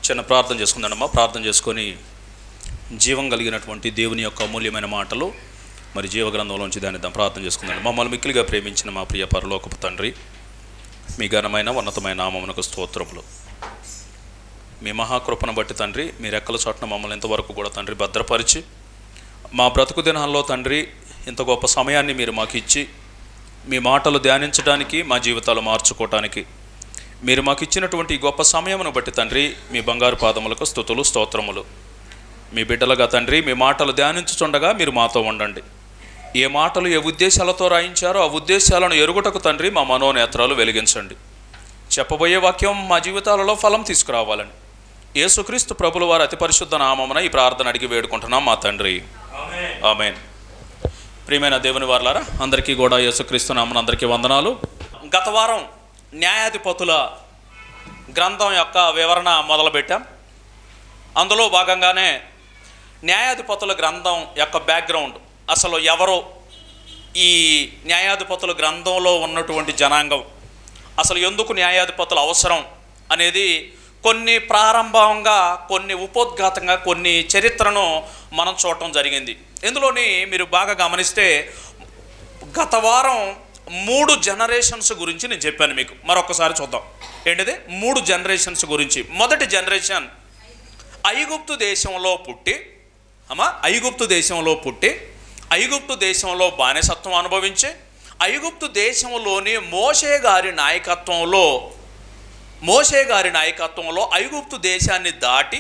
చిన్న ప్రార్థన చేసుకుందామమ్మా ప్రార్థన చేసుకొని జీవం కలిగినటువంటి దేవుని యొక్క అమూల్యమైన మాటలు మరి జీవగ్రంథంలోంచి దాన్ని దాన్ని ప్రార్థన చేసుకుందాం మమ్మల్ని మిక్కిలిగా ప్రేమించిన మా ప్రియ పరలోకపు తండ్రి మీ ఘనమైన ఉన్నతమైన నామమునకు స్తోత్రములు మీ మహాకృపను బట్టి తండ్రి మీ రెక్కల చోట్న మమ్మల్ని ఇంతవరకు కూడా తండ్రి భద్రపరిచి మా బ్రతుకు దినాల్లో తండ్రి ఇంత గొప్ప సమయాన్ని మీరు మాకు ఇచ్చి మీ మాటలు ధ్యానించడానికి మా జీవితాలు మార్చుకోవటానికి మీరు మాకు ఇచ్చినటువంటి ఈ గొప్ప సమయమును బట్టి తండ్రి మీ బంగారు పాదములకు స్థుతులు స్తోత్రములు మీ బిడ్డలుగా తండ్రి మీ మాటలు ధ్యానించుచుండగా మీరు మాతో ఉండండి ఏ మాటలు ఏ ఉద్దేశాలతో రాయించారో ఆ ఉద్దేశాలను ఎరుగుటకు తండ్రి మా మనోనేత్రాలు వెలిగించండి చెప్పబోయే వాక్యం మా జీవితాలలో ఫలం తీసుకురావాలని యేసుక్రీస్తు ప్రభుల వారి అతి పరిశుద్ధ నామమున ఈ ప్రార్థన అడిగి వేడుకుంటున్నాం మా తండ్రి ఆమెన్ ప్రియమైన దేవుని వారలారా అందరికీ కూడా యేసుక్రీస్తు నామన అందరికీ వందనాలు గత వారం న్యాయాధిపతుల గ్రంథం యొక్క వివరణ మొదలుపెట్టాం అందులో భాగంగానే న్యాయాధిపతుల గ్రంథం యొక్క బ్యాక్గ్రౌండ్ అసలు ఎవరు ఈ న్యాయాధిపతుల గ్రంథంలో ఉన్నటువంటి జనాంగం అసలు ఎందుకు న్యాయాధిపతులు అవసరం అనేది కొన్ని ప్రారంభంగా కొన్ని ఉపోద్ఘాతంగా కొన్ని చరిత్రను మనం చూడటం జరిగింది ఇందులోని మీరు బాగా గమనిస్తే గత వారం మూడు జనరేషన్స్ గురించి నేను చెప్పాను మీకు మరొకసారి చూద్దాం ఏంటిది మూడు జనరేషన్స్ గురించి మొదటి జనరేషన్ ఐగుప్తు దేశంలో పుట్టి అమ్మా ఐగుప్తు దేశంలో పుట్టి ఐగుప్తు దేశంలో బానిసత్వం అనుభవించి ఐగుప్తు దేశంలోని మోషే గారి నాయకత్వంలో మోషే గారి నాయకత్వంలో ఐగుప్తు దేశాన్ని దాటి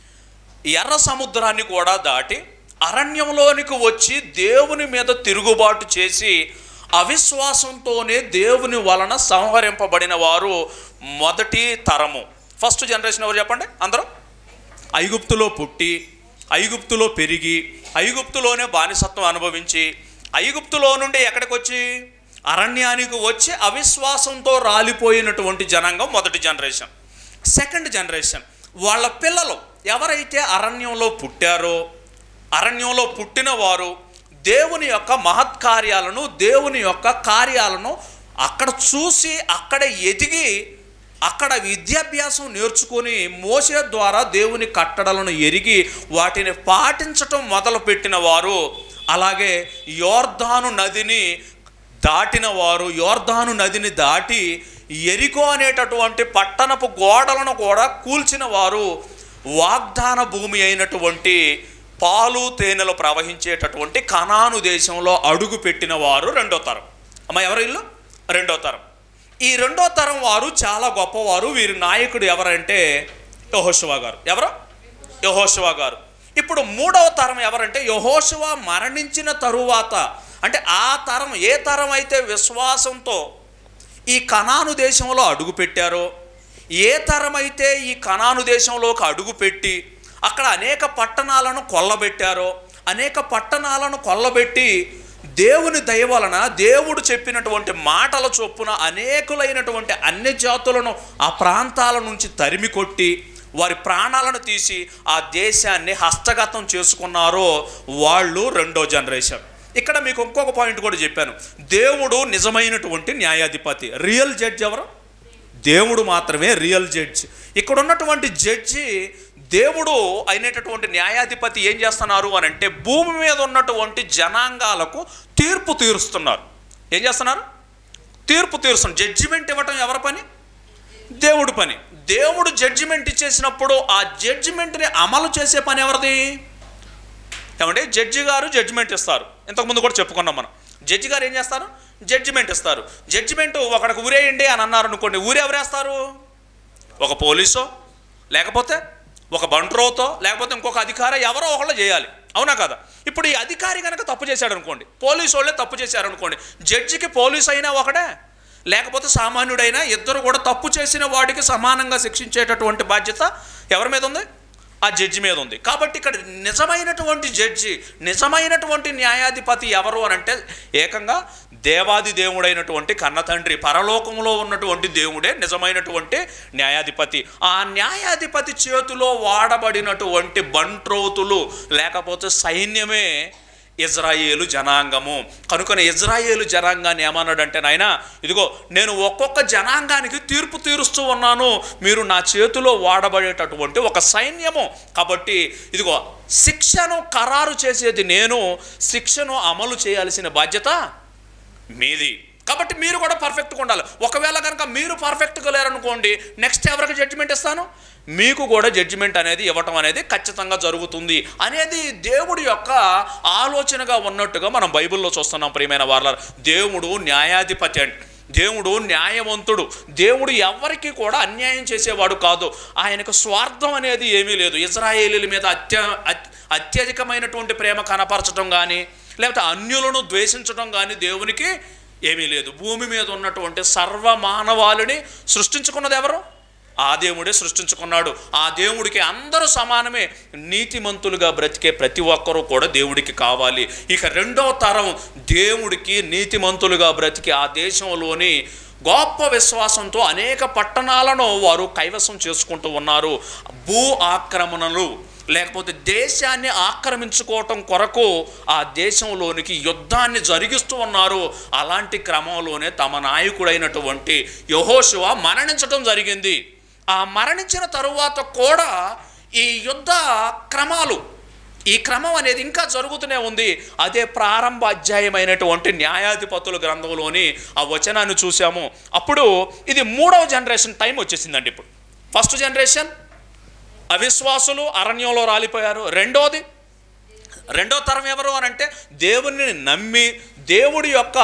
ఎర్ర సముద్రాన్ని కూడా దాటి అరణ్యంలోనికి వచ్చి దేవుని మీద తిరుగుబాటు చేసి అవిశ్వాసంతోనే దేవుని వలన సంహరింపబడిన వారు మొదటి తరము ఫస్ట్ జనరేషన్ ఎవరు చెప్పండి అందరూ ఐగుప్తులో పుట్టి ఐగుప్తులో పెరిగి ఐగుప్తులోనే బానిసత్వం అనుభవించి ఐగుప్తులో నుండి ఎక్కడికి వచ్చి అరణ్యానికి వచ్చి అవిశ్వాసంతో రాలిపోయినటువంటి జనాంగం మొదటి జనరేషన్ సెకండ్ జనరేషన్ వాళ్ళ పిల్లలు ఎవరైతే అరణ్యంలో పుట్టారో అరణ్యంలో పుట్టిన వారు దేవుని యొక్క మహత్కార్యాలను దేవుని యొక్క కార్యాలను అక్కడ చూసి అక్కడ ఎదిగి అక్కడ విద్యాభ్యాసం నేర్చుకొని మోసే ద్వారా దేవుని కట్టడలను ఎరిగి వాటిని పాటించటం మొదలుపెట్టిన వారు అలాగే యోర్ధాను నదిని దాటిన వారు యోర్ధాను నదిని దాటి ఎరికో అనేటటువంటి పట్టణపు గోడలను కూడా కూల్చిన వారు వాగ్దాన భూమి అయినటువంటి పాలు తేనెలు ప్రవహించేటటువంటి కనాను దేశంలో అడుగు పెట్టిన వారు రెండో తరం అమ్మ ఎవరు ఇల్లు రెండో తరం ఈ రెండో తరం వారు చాలా గొప్పవారు వీరి నాయకుడు ఎవరంటే యహోశివా గారు ఎవరు యహోశివా గారు ఇప్పుడు మూడవ తరం ఎవరంటే యహోశివా మరణించిన తరువాత అంటే ఆ తరం ఏ తరం అయితే విశ్వాసంతో ఈ కనాను దేశంలో అడుగు పెట్టారో ఏ తరం అయితే ఈ కనాను దేశంలోకి అడుగుపెట్టి అక్కడ అనేక పట్టణాలను కొల్లబెట్టారో అనేక పట్టణాలను కొల్లబెట్టి దేవుని దయ వలన దేవుడు చెప్పినటువంటి మాటల చొప్పున అనేకులైనటువంటి అన్ని జాతులను ఆ ప్రాంతాల నుంచి తరిమి కొట్టి వారి ప్రాణాలను తీసి ఆ దేశాన్ని హస్తగతం చేసుకున్నారో వాళ్ళు రెండో జనరేషన్ ఇక్కడ మీకు ఇంకొక పాయింట్ కూడా చెప్పాను దేవుడు నిజమైనటువంటి న్యాయాధిపతి రియల్ జడ్జ్ ఎవరు దేవుడు మాత్రమే రియల్ జడ్జి ఇక్కడ ఉన్నటువంటి జడ్జి దేవుడు అయినటువంటి న్యాయాధిపతి ఏం చేస్తున్నారు అని అంటే భూమి మీద ఉన్నటువంటి జనాంగాలకు తీర్పు తీరుస్తున్నారు ఏం చేస్తున్నారు తీర్పు తీరుస్తున్నారు జడ్జిమెంట్ ఇవ్వటం ఎవరి పని దేవుడు పని దేవుడు జడ్జిమెంట్ ఇచ్చేసినప్పుడు ఆ జడ్జిమెంట్ని అమలు చేసే పని ఎవరిది ఏమంటే జడ్జి గారు జడ్జిమెంట్ ఇస్తారు ఇంతకుముందు కూడా చెప్పుకున్నాం మనం జడ్జి గారు ఏం చేస్తారు జడ్జిమెంట్ ఇస్తారు జడ్జిమెంట్ ఒకడికి ఊరేయండి అని అన్నారు అనుకోండి ఊరు ఎవరేస్తారు ఒక పోలీసో లేకపోతే ఒక బంట్రోతో లేకపోతే ఇంకొక అధికారి ఎవరో ఒకళ్ళు చేయాలి అవునా కదా ఇప్పుడు ఈ అధికారి కనుక తప్పు చేశాడు అనుకోండి పోలీసు వాళ్ళే తప్పు చేశారు అనుకోండి జడ్జికి పోలీసు అయినా ఒకడే లేకపోతే సామాన్యుడైనా ఇద్దరు కూడా తప్పు చేసిన వాడికి సమానంగా శిక్షించేటటువంటి బాధ్యత ఎవరి మీద ఉంది ఆ జడ్జి మీద ఉంది కాబట్టి ఇక్కడ నిజమైనటువంటి జడ్జి నిజమైనటువంటి న్యాయాధిపతి ఎవరు అని అంటే ఏకంగా దేవాది దేవుడైనటువంటి కన్న తండ్రి పరలోకంలో ఉన్నటువంటి దేవుడే నిజమైనటువంటి న్యాయాధిపతి ఆ న్యాయాధిపతి చేతిలో వాడబడినటువంటి బంట్రోతులు లేకపోతే సైన్యమే ఇజ్రాయేలు జనాంగము కనుకనే ఇజ్రాయేలు జనాంగాన్ని ఏమన్నాడంటే నాయన ఇదిగో నేను ఒక్కొక్క జనాంగానికి తీర్పు తీరుస్తూ ఉన్నాను మీరు నా చేతిలో వాడబడేటటువంటి ఒక సైన్యము కాబట్టి ఇదిగో శిక్షను ఖరారు చేసేది నేను శిక్షను అమలు చేయాల్సిన బాధ్యత మీది కాబట్టి మీరు కూడా పర్ఫెక్ట్గా ఉండాలి ఒకవేళ కనుక మీరు పర్ఫెక్ట్గా లేరనుకోండి నెక్స్ట్ ఎవరికి జడ్జిమెంట్ ఇస్తాను మీకు కూడా జడ్జిమెంట్ అనేది ఇవ్వటం అనేది ఖచ్చితంగా జరుగుతుంది అనేది దేవుడి యొక్క ఆలోచనగా ఉన్నట్టుగా మనం బైబిల్లో చూస్తున్నాం ప్రియమైన వాళ్ళ దేవుడు న్యాయాధిపతి అండి దేవుడు న్యాయవంతుడు దేవుడు ఎవరికి కూడా అన్యాయం చేసేవాడు కాదు ఆయనకు స్వార్థం అనేది ఏమీ లేదు ఇజ్రాయేలీల మీద అత్య అత్- అత్యధికమైనటువంటి ప్రేమ కనపరచడం కానీ లేకపోతే అన్యులను ద్వేషించడం కానీ దేవునికి ఏమీ లేదు భూమి మీద ఉన్నటువంటి సర్వ మానవాళిని సృష్టించుకున్నది ఎవరు ఆ దేవుడే సృష్టించుకున్నాడు ఆ దేవుడికి అందరూ సమానమే నీతిమంతులుగా బ్రతికే ప్రతి ఒక్కరూ కూడా దేవుడికి కావాలి ఇక రెండో తరం దేవుడికి నీతిమంతులుగా బ్రతికి ఆ దేశంలోని గొప్ప విశ్వాసంతో అనేక పట్టణాలను వారు కైవసం చేసుకుంటూ ఉన్నారు భూ ఆక్రమణలు లేకపోతే దేశాన్ని ఆక్రమించుకోవటం కొరకు ఆ దేశంలోనికి యుద్ధాన్ని జరిగిస్తూ ఉన్నారు అలాంటి క్రమంలోనే తమ నాయకుడైనటువంటి యహోశివ మరణించడం జరిగింది ఆ మరణించిన తరువాత కూడా ఈ యుద్ధ క్రమాలు ఈ క్రమం అనేది ఇంకా జరుగుతూనే ఉంది అదే ప్రారంభ అధ్యాయమైనటువంటి న్యాయాధిపతుల గ్రంథంలోని ఆ వచనాన్ని చూసాము అప్పుడు ఇది మూడవ జనరేషన్ టైం వచ్చేసిందండి ఇప్పుడు ఫస్ట్ జనరేషన్ అవిశ్వాసులు అరణ్యంలో రాలిపోయారు రెండోది రెండో తరం ఎవరు అని అంటే దేవుని నమ్మి దేవుడి యొక్క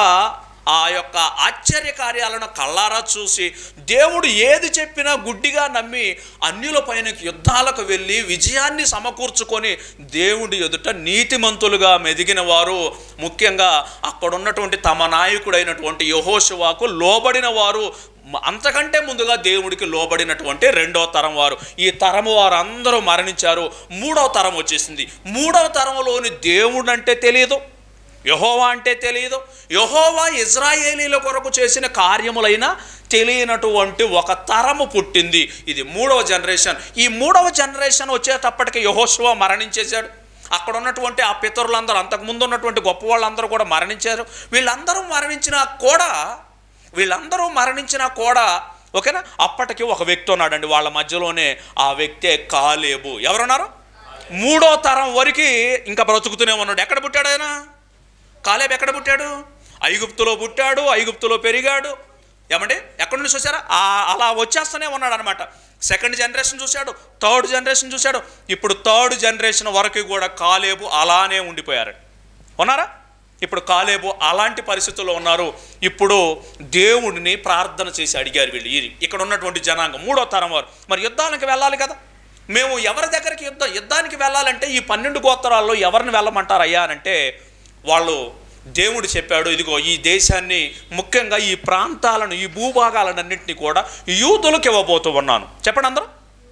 ఆ యొక్క ఆశ్చర్య కార్యాలను కళ్ళారా చూసి దేవుడు ఏది చెప్పినా గుడ్డిగా నమ్మి అన్యుల పైన యుద్ధాలకు వెళ్ళి విజయాన్ని సమకూర్చుకొని దేవుడి ఎదుట నీతిమంతులుగా మెదిగిన వారు ముఖ్యంగా అక్కడ ఉన్నటువంటి తమ నాయకుడైనటువంటి యహోశివాకు లోబడిన వారు మ- అంతకంటే ముందుగా దేవుడికి లోబడినటువంటి రెండో తరం వారు ఈ తరము వారు అందరూ మరణించారు మూడవ తరం వచ్చేసింది మూడవ తరంలోని దేవుడు అంటే తెలియదు యహోవా అంటే తెలియదు యహోవా ఇజ్రాయేలీల కొరకు చేసిన కార్యములైనా తెలియనటువంటి ఒక తరము పుట్టింది ఇది మూడవ జనరేషన్ ఈ మూడవ జనరేషన్ వచ్చేటప్పటికి యహోశివ మరణించేశాడు అక్కడ ఉన్నటువంటి ఆ పితరులందరూ అంతకుముందు ఉన్నటువంటి గొప్ప వాళ్ళందరూ కూడా మరణించారు వీళ్ళందరూ మరణించినా కూడా వీళ్ళందరూ మరణించినా కూడా ఓకేనా అప్పటికి ఒక వ్యక్తి ఉన్నాడండి వాళ్ళ మధ్యలోనే ఆ వ్యక్తే కాలేబు ఎవరున్నారు మూడో తరం వరకు ఇంకా బ్రతుకుతూనే ఉన్నాడు ఎక్కడ పుట్టాడు ఆయన కాలేబు ఎక్కడ పుట్టాడు ఐగుప్తులో పుట్టాడు ఐగుప్తులో పెరిగాడు ఏమండి ఎక్కడి నుంచి చూసారా ఆ అలా వచ్చేస్తూనే ఉన్నాడు అనమాట సెకండ్ జనరేషన్ చూశాడు థర్డ్ జనరేషన్ చూశాడు ఇప్పుడు థర్డ్ జనరేషన్ వరకు కూడా కాలేబు అలానే ఉండిపోయారు ఉన్నారా ఇప్పుడు కాలేబు అలాంటి పరిస్థితుల్లో ఉన్నారు ఇప్పుడు దేవుడిని ప్రార్థన చేసి అడిగారు వీళ్ళు ఈ- ఇక్కడ ఉన్నటువంటి జనాంగం మూడో తరం వారు మరి యుద్ధానికి వెళ్ళాలి కదా మేము ఎవరి దగ్గరికి యుద్ధం యుద్ధానికి వెళ్ళాలంటే ఈ పన్నెండు గోత్రాల్లో ఎవరిని వెళ్ళమంటారు అయ్యా అని అంటే వాళ్ళు దేవుడు చెప్పాడు ఇదిగో ఈ దేశాన్ని ముఖ్యంగా ఈ ప్రాంతాలను ఈ భూభాగాలన్నింటినీ కూడా యూదులకు ఇవ్వబోతూ ఉన్నాను చెప్పండి అందరూ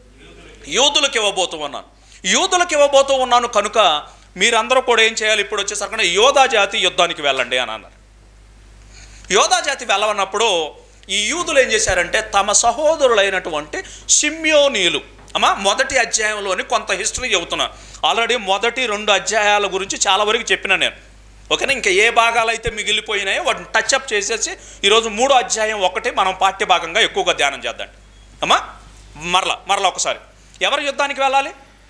యూదులకు ఇవ్వబోతూ ఉన్నాను యూదులకు ఇవ్వబోతూ ఉన్నాను కనుక మీరందరూ కూడా ఏం చేయాలి ఇప్పుడు వచ్చేసరికి యోధా జాతి యుద్ధానికి వెళ్ళండి అని అన్నారు యోధా జాతి వెళ్ళవన్నప్పుడు ఈ యూదులు ఏం చేశారంటే తమ సహోదరులైనటువంటి షిమ్యోనీలు అమ్మా మొదటి అధ్యాయంలోని కొంత హిస్టరీ చెబుతున్నా ఆల్రెడీ మొదటి రెండు అధ్యాయాల గురించి చాలా వరకు చెప్పిన నేను ఓకేనా ఇంకా ఏ భాగాలు అయితే మిగిలిపోయినాయో వాటిని టచ్అప్ చేసేసి ఈరోజు మూడో అధ్యాయం ఒకటి మనం పాఠ్య భాగంగా ఎక్కువగా ధ్యానం చేద్దాం అమ్మా మరలా మరలా ఒకసారి ఎవరు యుద్ధానికి వెళ్ళాలి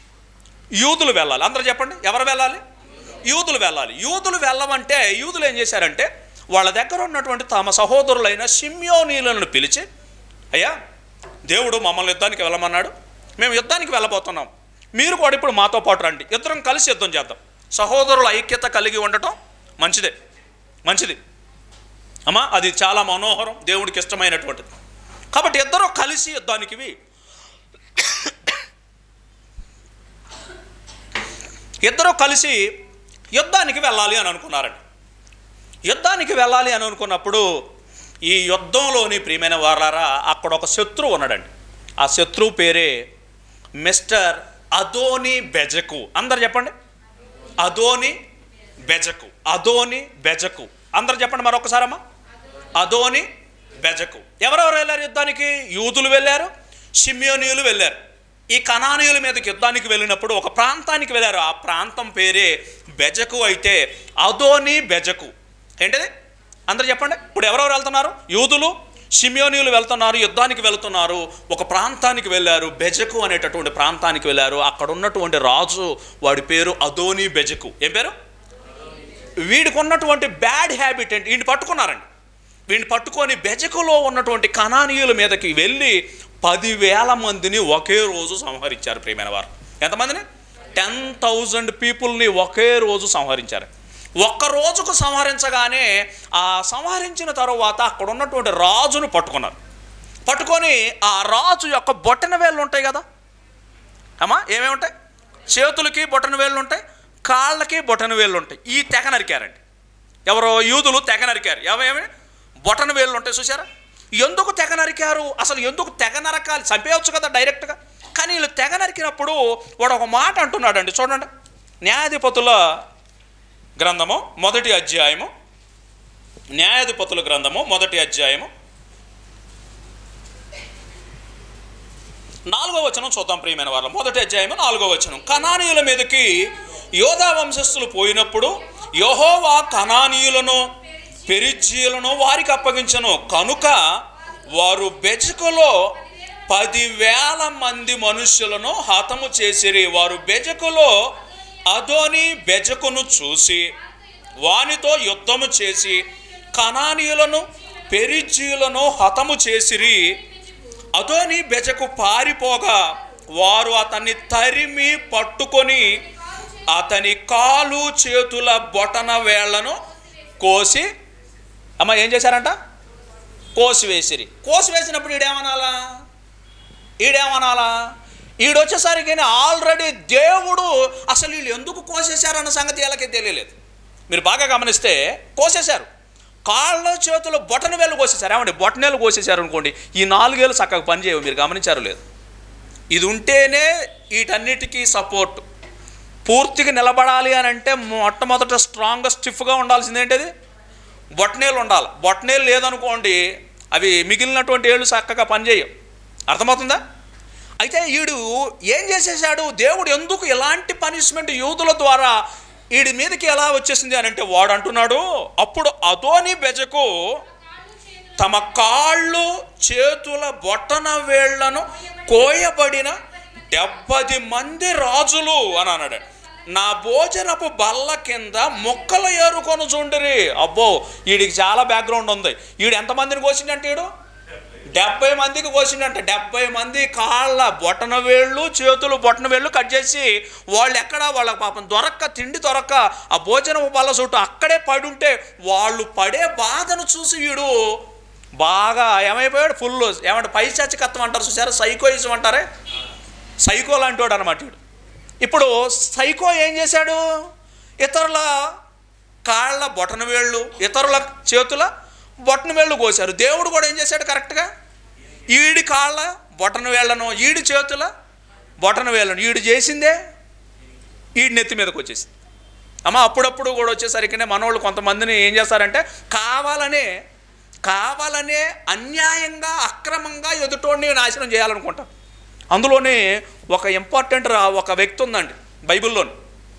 యూదులు వెళ్ళాలి అందరూ చెప్పండి ఎవరు వెళ్ళాలి యూదులు వెళ్ళాలి యూదులు వెళ్ళమంటే యూదులు ఏం చేశారంటే వాళ్ళ దగ్గర ఉన్నటువంటి తమ సహోదరులైన షిమ్యోనీలను పిలిచి అయ్యా దేవుడు మమ్మల్ని యుద్ధానికి వెళ్ళమన్నాడు మేము యుద్ధానికి వెళ్ళబోతున్నాం మీరు కూడా ఇప్పుడు మాతో పాటు రండి ఇద్దరం కలిసి యుద్ధం చేద్దాం సహోదరుల ఐక్యత కలిగి ఉండటం మంచిదే మంచిది అమ్మా అది చాలా మనోహరం దేవుడికి ఇష్టమైనటువంటిది కాబట్టి ఇద్దరు కలిసి యుద్ధానికి ఇద్దరు కలిసి యుద్ధానికి వెళ్ళాలి అని అనుకున్నారండి యుద్ధానికి వెళ్ళాలి అని అనుకున్నప్పుడు ఈ యుద్ధంలోని ప్రియమైన వారారా అక్కడ ఒక శత్రువు ఉన్నాడండి ఆ శత్రువు పేరే మిస్టర్ అదోని బెజకు అందరు చెప్పండి అదోని బెజకు అదోని బెజకు అందరు చెప్పండి మరొకసారమ్మా అదోని బెజకు ఎవరెవరు వెళ్ళారు యుద్ధానికి యూదులు వెళ్ళారు షిమ్యోనీయులు వెళ్ళారు ఈ కణానీయుల మీదకి యుద్ధానికి వెళ్ళినప్పుడు ఒక ప్రాంతానికి వెళ్ళారు ఆ ప్రాంతం పేరే బెజకు అయితే అదోని బెజకు ఏంటిది అందరు చెప్పండి ఇప్పుడు ఎవరెవరు వెళ్తున్నారు యూదులు షిమియోనీయులు వెళ్తున్నారు యుద్ధానికి వెళ్తున్నారు ఒక ప్రాంతానికి వెళ్ళారు బెజకు అనేటటువంటి ప్రాంతానికి వెళ్ళారు అక్కడ ఉన్నటువంటి రాజు వాడి పేరు అదోని బెజకు ఏం పేరు వీడికి ఉన్నటువంటి బ్యాడ్ హ్యాబిట్ ఏంటి వీడిని పట్టుకున్నారండి వీడిని పట్టుకొని బెజకులో ఉన్నటువంటి కణానీయుల మీదకి వెళ్ళి పదివేల మందిని ఒకే రోజు సంహరించారు ప్రియమైన వారు ఎంతమందిని టెన్ థౌజండ్ పీపుల్ని ఒకే రోజు సంహరించారు ఒక్క రోజుకు సంహరించగానే ఆ సంహరించిన తరువాత అక్కడ ఉన్నటువంటి రాజును పట్టుకున్నారు పట్టుకొని ఆ రాజు యొక్క బొట్టన వేళ్ళు ఉంటాయి కదా అమ్మా ఏమేమి ఉంటాయి చేతులకి బొటన వేళ్ళు ఉంటాయి కాళ్ళకి బొటన వేళ్ళు ఉంటాయి ఈ తెగ నరికారండి ఎవరో యూదులు తెగ నరికారు ఏమేమి బొటన వేళ్ళు ఉంటాయి చూసారా ఎందుకు తెగ నరికారు అసలు ఎందుకు తెగ నరకాలి చంపేయచ్చు కదా డైరెక్ట్గా కానీ వీళ్ళు తెగ నరికినప్పుడు వాడు ఒక మాట అంటున్నాడండి చూడండి న్యాయాధిపతుల గ్రంథము మొదటి అధ్యాయము న్యాయాధిపతుల గ్రంథము మొదటి అధ్యాయము నాలుగో వచనం చూద్దాం ప్రియమైన వాళ్ళం మొదటి అధ్యాయము నాలుగో వచనం కనానీయుల మీదకి యోధా వంశస్థులు పోయినప్పుడు యహోవా కనానీయులను పెరిజీయులను వారికి అప్పగించను కనుక వారు బెజకులో పదివేల మంది మనుష్యులను హతము చేసిరి వారు బెజకులో అదోని బెజకును చూసి వానితో యుద్ధము చేసి కనానీయులను పెరిజీయులను హతము చేసిరి అదోని బెజకు పారిపోగా వారు అతన్ని తరిమి పట్టుకొని అతని కాలు చేతుల బొటన వేళ్లను కోసి అమ్మ ఏం చేశారంట కోసి వేసిరి కోసి వేసినప్పుడు ఈడేమనాలా ఈడేమనాలా ఈడొచ్చేసరికి ఆల్రెడీ దేవుడు అసలు వీళ్ళు ఎందుకు కోసేశారన్న సంగతి వీళ్ళకి తెలియలేదు మీరు బాగా గమనిస్తే కోసేశారు కాళ్ళ చేతులు బొటన వేలు కోసేశారు ఏమండి బొటనేలు కోసేశారు అనుకోండి ఈ నాలుగేళ్ళు చక్కగా పనిచేయవు మీరు గమనించారు లేదు ఇది ఉంటేనే వీటన్నిటికీ సపోర్ట్ పూర్తిగా నిలబడాలి అని అంటే మొట్టమొదట స్ట్రాంగ్గా స్టిఫ్గా ఉండాల్సింది ఏంటిది బొటనేలు ఉండాలి బొటనేలు లేదనుకోండి అవి మిగిలినటువంటి ఏళ్ళు చక్కగా పనిచేయవు అర్థమవుతుందా అయితే వీడు ఏం చేసేసాడు దేవుడు ఎందుకు ఎలాంటి పనిష్మెంట్ యూదుల ద్వారా వీడి మీదకి ఎలా వచ్చేసింది అని అంటే వాడు అంటున్నాడు అప్పుడు అదోని బెజకు తమ కాళ్ళు చేతుల బొట్టన వేళ్లను కోయబడిన డెబ్బది మంది రాజులు అని అన్నాడు నా భోజనపు బల్ల కింద మొక్కలు ఏరుకొని చూండిరి అబ్బో వీడికి చాలా బ్యాక్గ్రౌండ్ ఉంది వీడు ఎంతమందిని కోసిండంటే వీడు డెబ్బై మందికి కోసిండంట డెబ్బై మంది కాళ్ళ బొటన వేళ్ళు చేతులు బొటన వేళ్ళు కట్ చేసి వాళ్ళు ఎక్కడ వాళ్ళ పాపం దొరక్క తిండి దొరక్క ఆ భోజనపు బల్ల చుట్టూ అక్కడే పడి ఉంటే వాళ్ళు పడే బాధను చూసి వీడు బాగా ఏమైపోయాడు ఫుల్ ఏమంటే పైశాచికత్వం అంటారు చూసారా సైకోయిజం అంటారే సైకో లాంటి వాడు అనమాట వీడు ఇప్పుడు సైకో ఏం చేశాడు ఇతరుల కాళ్ళ బొటన వేళ్ళు ఇతరుల చేతుల బొటన వేళ్ళు కోశారు దేవుడు కూడా ఏం చేశాడు కరెక్ట్గా ఈడి కాళ్ళ బొటన వేళ్ళను ఈడి చేతుల బొటన వేళ్ళను ఈడు చేసిందే ఈడి నెత్తి మీదకి వచ్చేసింది అమ్మ అప్పుడప్పుడు కూడా వచ్చేసరికినే మనోళ్ళు కొంతమందిని ఏం చేస్తారంటే కావాలనే కావాలనే అన్యాయంగా అక్రమంగా ఎదుటోడిని నాశనం చేయాలనుకుంటారు అందులోనే ఒక ఇంపార్టెంట్ రా ఒక వ్యక్తి ఉందండి బైబిల్లోని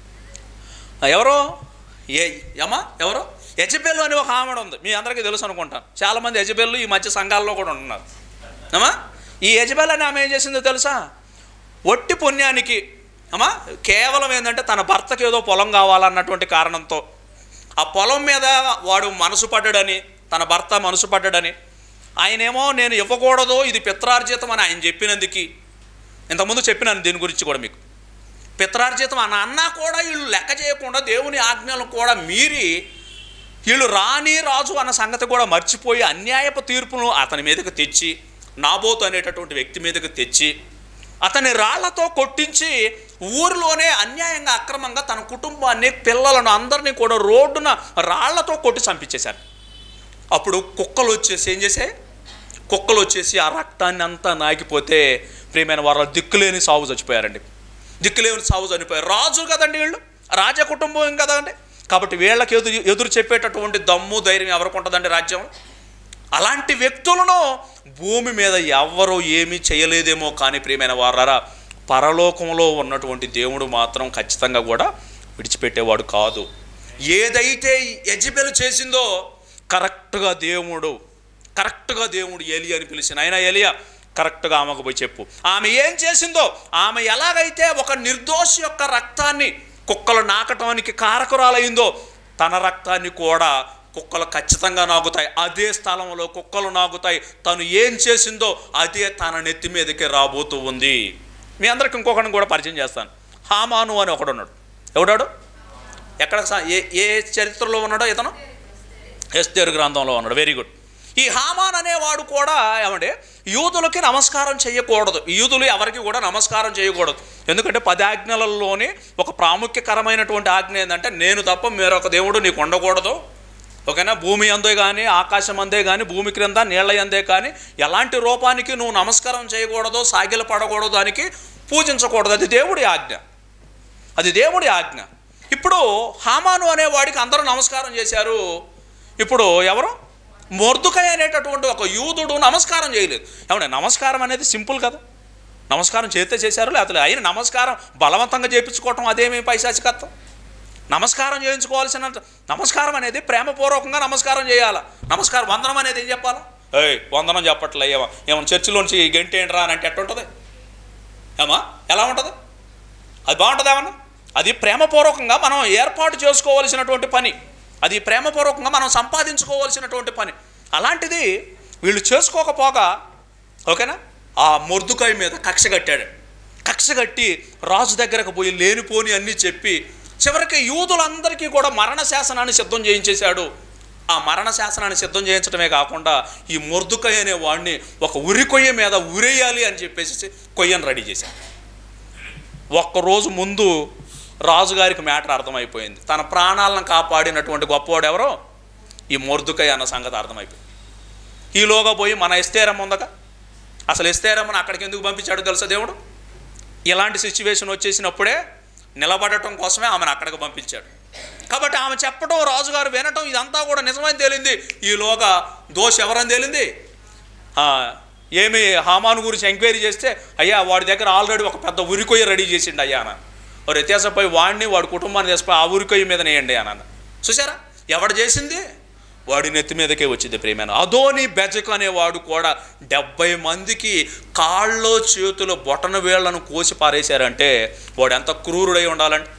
ఎవరో ఏ అమ్మా ఎవరో యజబెల్లు అని ఒక ఆమెడ ఉంది మీ అందరికీ తెలుసు అనుకుంటాను చాలామంది యజబెల్లు ఈ మధ్య సంఘాల్లో కూడా ఉంటున్నారు అమ్మా ఈ యజబెల్ అని ఆమె ఏం చేసిందో తెలుసా ఒట్టి పుణ్యానికి అమ్మా కేవలం ఏంటంటే తన భర్తకి ఏదో పొలం కావాలన్నటువంటి కారణంతో ఆ పొలం మీద వాడు మనసు పడ్డాడని తన భర్త మనసు పడ్డాడని ఆయనేమో నేను ఇవ్వకూడదు ఇది పిత్రార్జితం అని ఆయన చెప్పినందుకు ఇంతకుముందు చెప్పినాను దీని గురించి కూడా మీకు పిత్రార్జితం అని అన్నా కూడా వీళ్ళు లెక్క చేయకుండా దేవుని ఆజ్ఞలను కూడా మీరి వీళ్ళు రాణి రాజు అన్న సంగతి కూడా మర్చిపోయి అన్యాయపు తీర్పును అతని మీదకి తెచ్చి నాబోతు అనేటటువంటి వ్యక్తి మీదకి తెచ్చి అతని రాళ్లతో కొట్టించి ఊరిలోనే అన్యాయంగా అక్రమంగా తన కుటుంబాన్ని పిల్లలను అందరినీ కూడా రోడ్డున రాళ్లతో కొట్టి చంపించేశారు అప్పుడు కుక్కలు వచ్చేసి ఏం చేసాయి కుక్కలు వచ్చేసి ఆ రక్తాన్ని అంతా నాకిపోతే ప్రియమైన వారు దిక్కులేని సాగు చచ్చిపోయారండి దిక్కులేని సాగు చనిపోయారు రాజు కదండి వీళ్ళు రాజ కుటుంబం కదండి కాబట్టి వీళ్ళకి ఎదురు ఎదురు చెప్పేటటువంటి దమ్ము ధైర్యం ఎవరికి ఉంటుందండి రాజ్యం అలాంటి వ్యక్తులను భూమి మీద ఎవ్వరూ ఏమీ చేయలేదేమో కానీ ప్రియమైన వారారా పరలోకంలో ఉన్నటువంటి దేవుడు మాత్రం ఖచ్చితంగా కూడా విడిచిపెట్టేవాడు కాదు ఏదైతే యజబెలు చేసిందో కరెక్ట్గా దేవుడు కరెక్ట్గా దేవుడు ఏలి అని పిలిచిన ఆయన ఏలియా కరెక్ట్గా ఆమెకు పోయి చెప్పు ఆమె ఏం చేసిందో ఆమె ఎలాగైతే ఒక నిర్దోషి యొక్క రక్తాన్ని కుక్కలు నాకటానికి కారకురాలైందో తన రక్తాన్ని కూడా కుక్కలు ఖచ్చితంగా నాగుతాయి అదే స్థలంలో కుక్కలు నాగుతాయి తను ఏం చేసిందో అదే తన నెత్తి మీదకి రాబోతూ ఉంది మీ అందరికి ఇంకొకరిని కూడా పరిచయం చేస్తాను హామాను అని ఒకడు ఉన్నాడు ఎవడాడు ఎక్కడ స- ఏ ఏ చరిత్రలో ఉన్నాడో ఇతను ఎస్తేరు గ్రంథంలో ఉన్నాడు వెరీ గుడ్ ఈ హామాన్ అనేవాడు కూడా ఏమంటే యూదులకి నమస్కారం చేయకూడదు యూదులు ఎవరికి కూడా నమస్కారం చేయకూడదు ఎందుకంటే పది ఆజ్ఞలలోనే ఒక ప్రాముఖ్యకరమైనటువంటి ఆజ్ఞ ఏంటంటే నేను తప్ప వేరొక దేవుడు నీకు ఉండకూడదు ఓకేనా భూమి అందే కానీ ఆకాశం అందే కానీ భూమి క్రింద నీళ్ళ అందే కానీ ఎలాంటి రూపానికి నువ్వు నమస్కారం చేయకూడదు సాగిల పడకూడదు దానికి పూజించకూడదు అది దేవుడి ఆజ్ఞ అది దేవుడి ఆజ్ఞ ఇప్పుడు హామాను అనేవాడికి అందరూ నమస్కారం చేశారు ఇప్పుడు ఎవరు మొర్దుకై అనేటటువంటి ఒక యూదుడు నమస్కారం చేయలేదు ఏమంటే నమస్కారం అనేది సింపుల్ కదా నమస్కారం చేస్తే చేశారు లేకపోతే అయిన నమస్కారం బలవంతంగా చేయించుకోవటం అదేమీ పైశాచికత్వం నమస్కారం చేయించుకోవాల్సిన నమస్కారం అనేది ప్రేమపూర్వకంగా నమస్కారం చేయాలి నమస్కారం వందనం అనేది ఏం చెప్పాలి ఏయ్ వందనం చెప్పట్లే ఏమో ఏమో చర్చిలోంచి గంటేంట్రా అని అంటే ఎట్టుంటుంది ఏమా ఎలా ఉంటుంది అది బాగుంటుంది ఏమన్నా అది ప్రేమపూర్వకంగా మనం ఏర్పాటు చేసుకోవలసినటువంటి పని అది ప్రేమపూర్వకంగా మనం సంపాదించుకోవాల్సినటువంటి పని అలాంటిది వీళ్ళు చేసుకోకపోగా ఓకేనా ఆ మొర్దుకాయ మీద కక్ష కట్టాడు కక్ష కట్టి రాజు దగ్గరకు పోయి లేనిపోని అన్నీ చెప్పి చివరికి యూదులందరికీ కూడా మరణ శాసనాన్ని సిద్ధం చేయించేశాడు ఆ మరణ శాసనాన్ని సిద్ధం చేయించడమే కాకుండా ఈ మొర్దుకాయ అనే వాడిని ఒక ఉరి కొయ్య మీద ఉరేయాలి అని చెప్పేసి కొయ్యను రెడీ చేశాడు ఒక్కరోజు ముందు రాజుగారికి మ్యాటర్ అర్థమైపోయింది తన ప్రాణాలను కాపాడినటువంటి గొప్పవాడు ఎవరో ఈ మొర్దుకై అన్న సంగతి అర్థమైపోయింది ఈలోగా పోయి మన ఎస్తేరమ్మ ఉందక అసలు ఎస్తేరమ్మను అక్కడికి ఎందుకు పంపించాడు తెలుసా దేవుడు ఇలాంటి సిచ్యువేషన్ వచ్చేసినప్పుడే నిలబడటం కోసమే ఆమెను అక్కడికి పంపించాడు కాబట్టి ఆమె చెప్పడం రాజుగారు వినటం ఇదంతా కూడా నిజమని తేలింది ఈలోగా దోష ఎవరని తేలింది ఆ, ఏమి హామాను గురించి ఎంక్వైరీ చేస్తే అయ్యా వాడి దగ్గర ఆల్రెడీ ఒక పెద్ద ఉరికొయ్య రెడీ చేసిండు అయ్యా అన్న వాడు వ్యత్యాసపోయి వాడిని వాడి కుటుంబాన్ని తెసిపోయి ఆ ఉరికొయ్య మీద నేయండి అన్న చూసారా ఎవడు చేసింది వాడి నెత్తి మీదకే వచ్చింది ప్రేమైన అదోని బెజక్ అనేవాడు కూడా డెబ్బై మందికి కాళ్ళు చేతులు బొటన వేళ్లను కోసి పారేశారంటే వాడు ఎంత క్రూరుడై ఉండాలంటే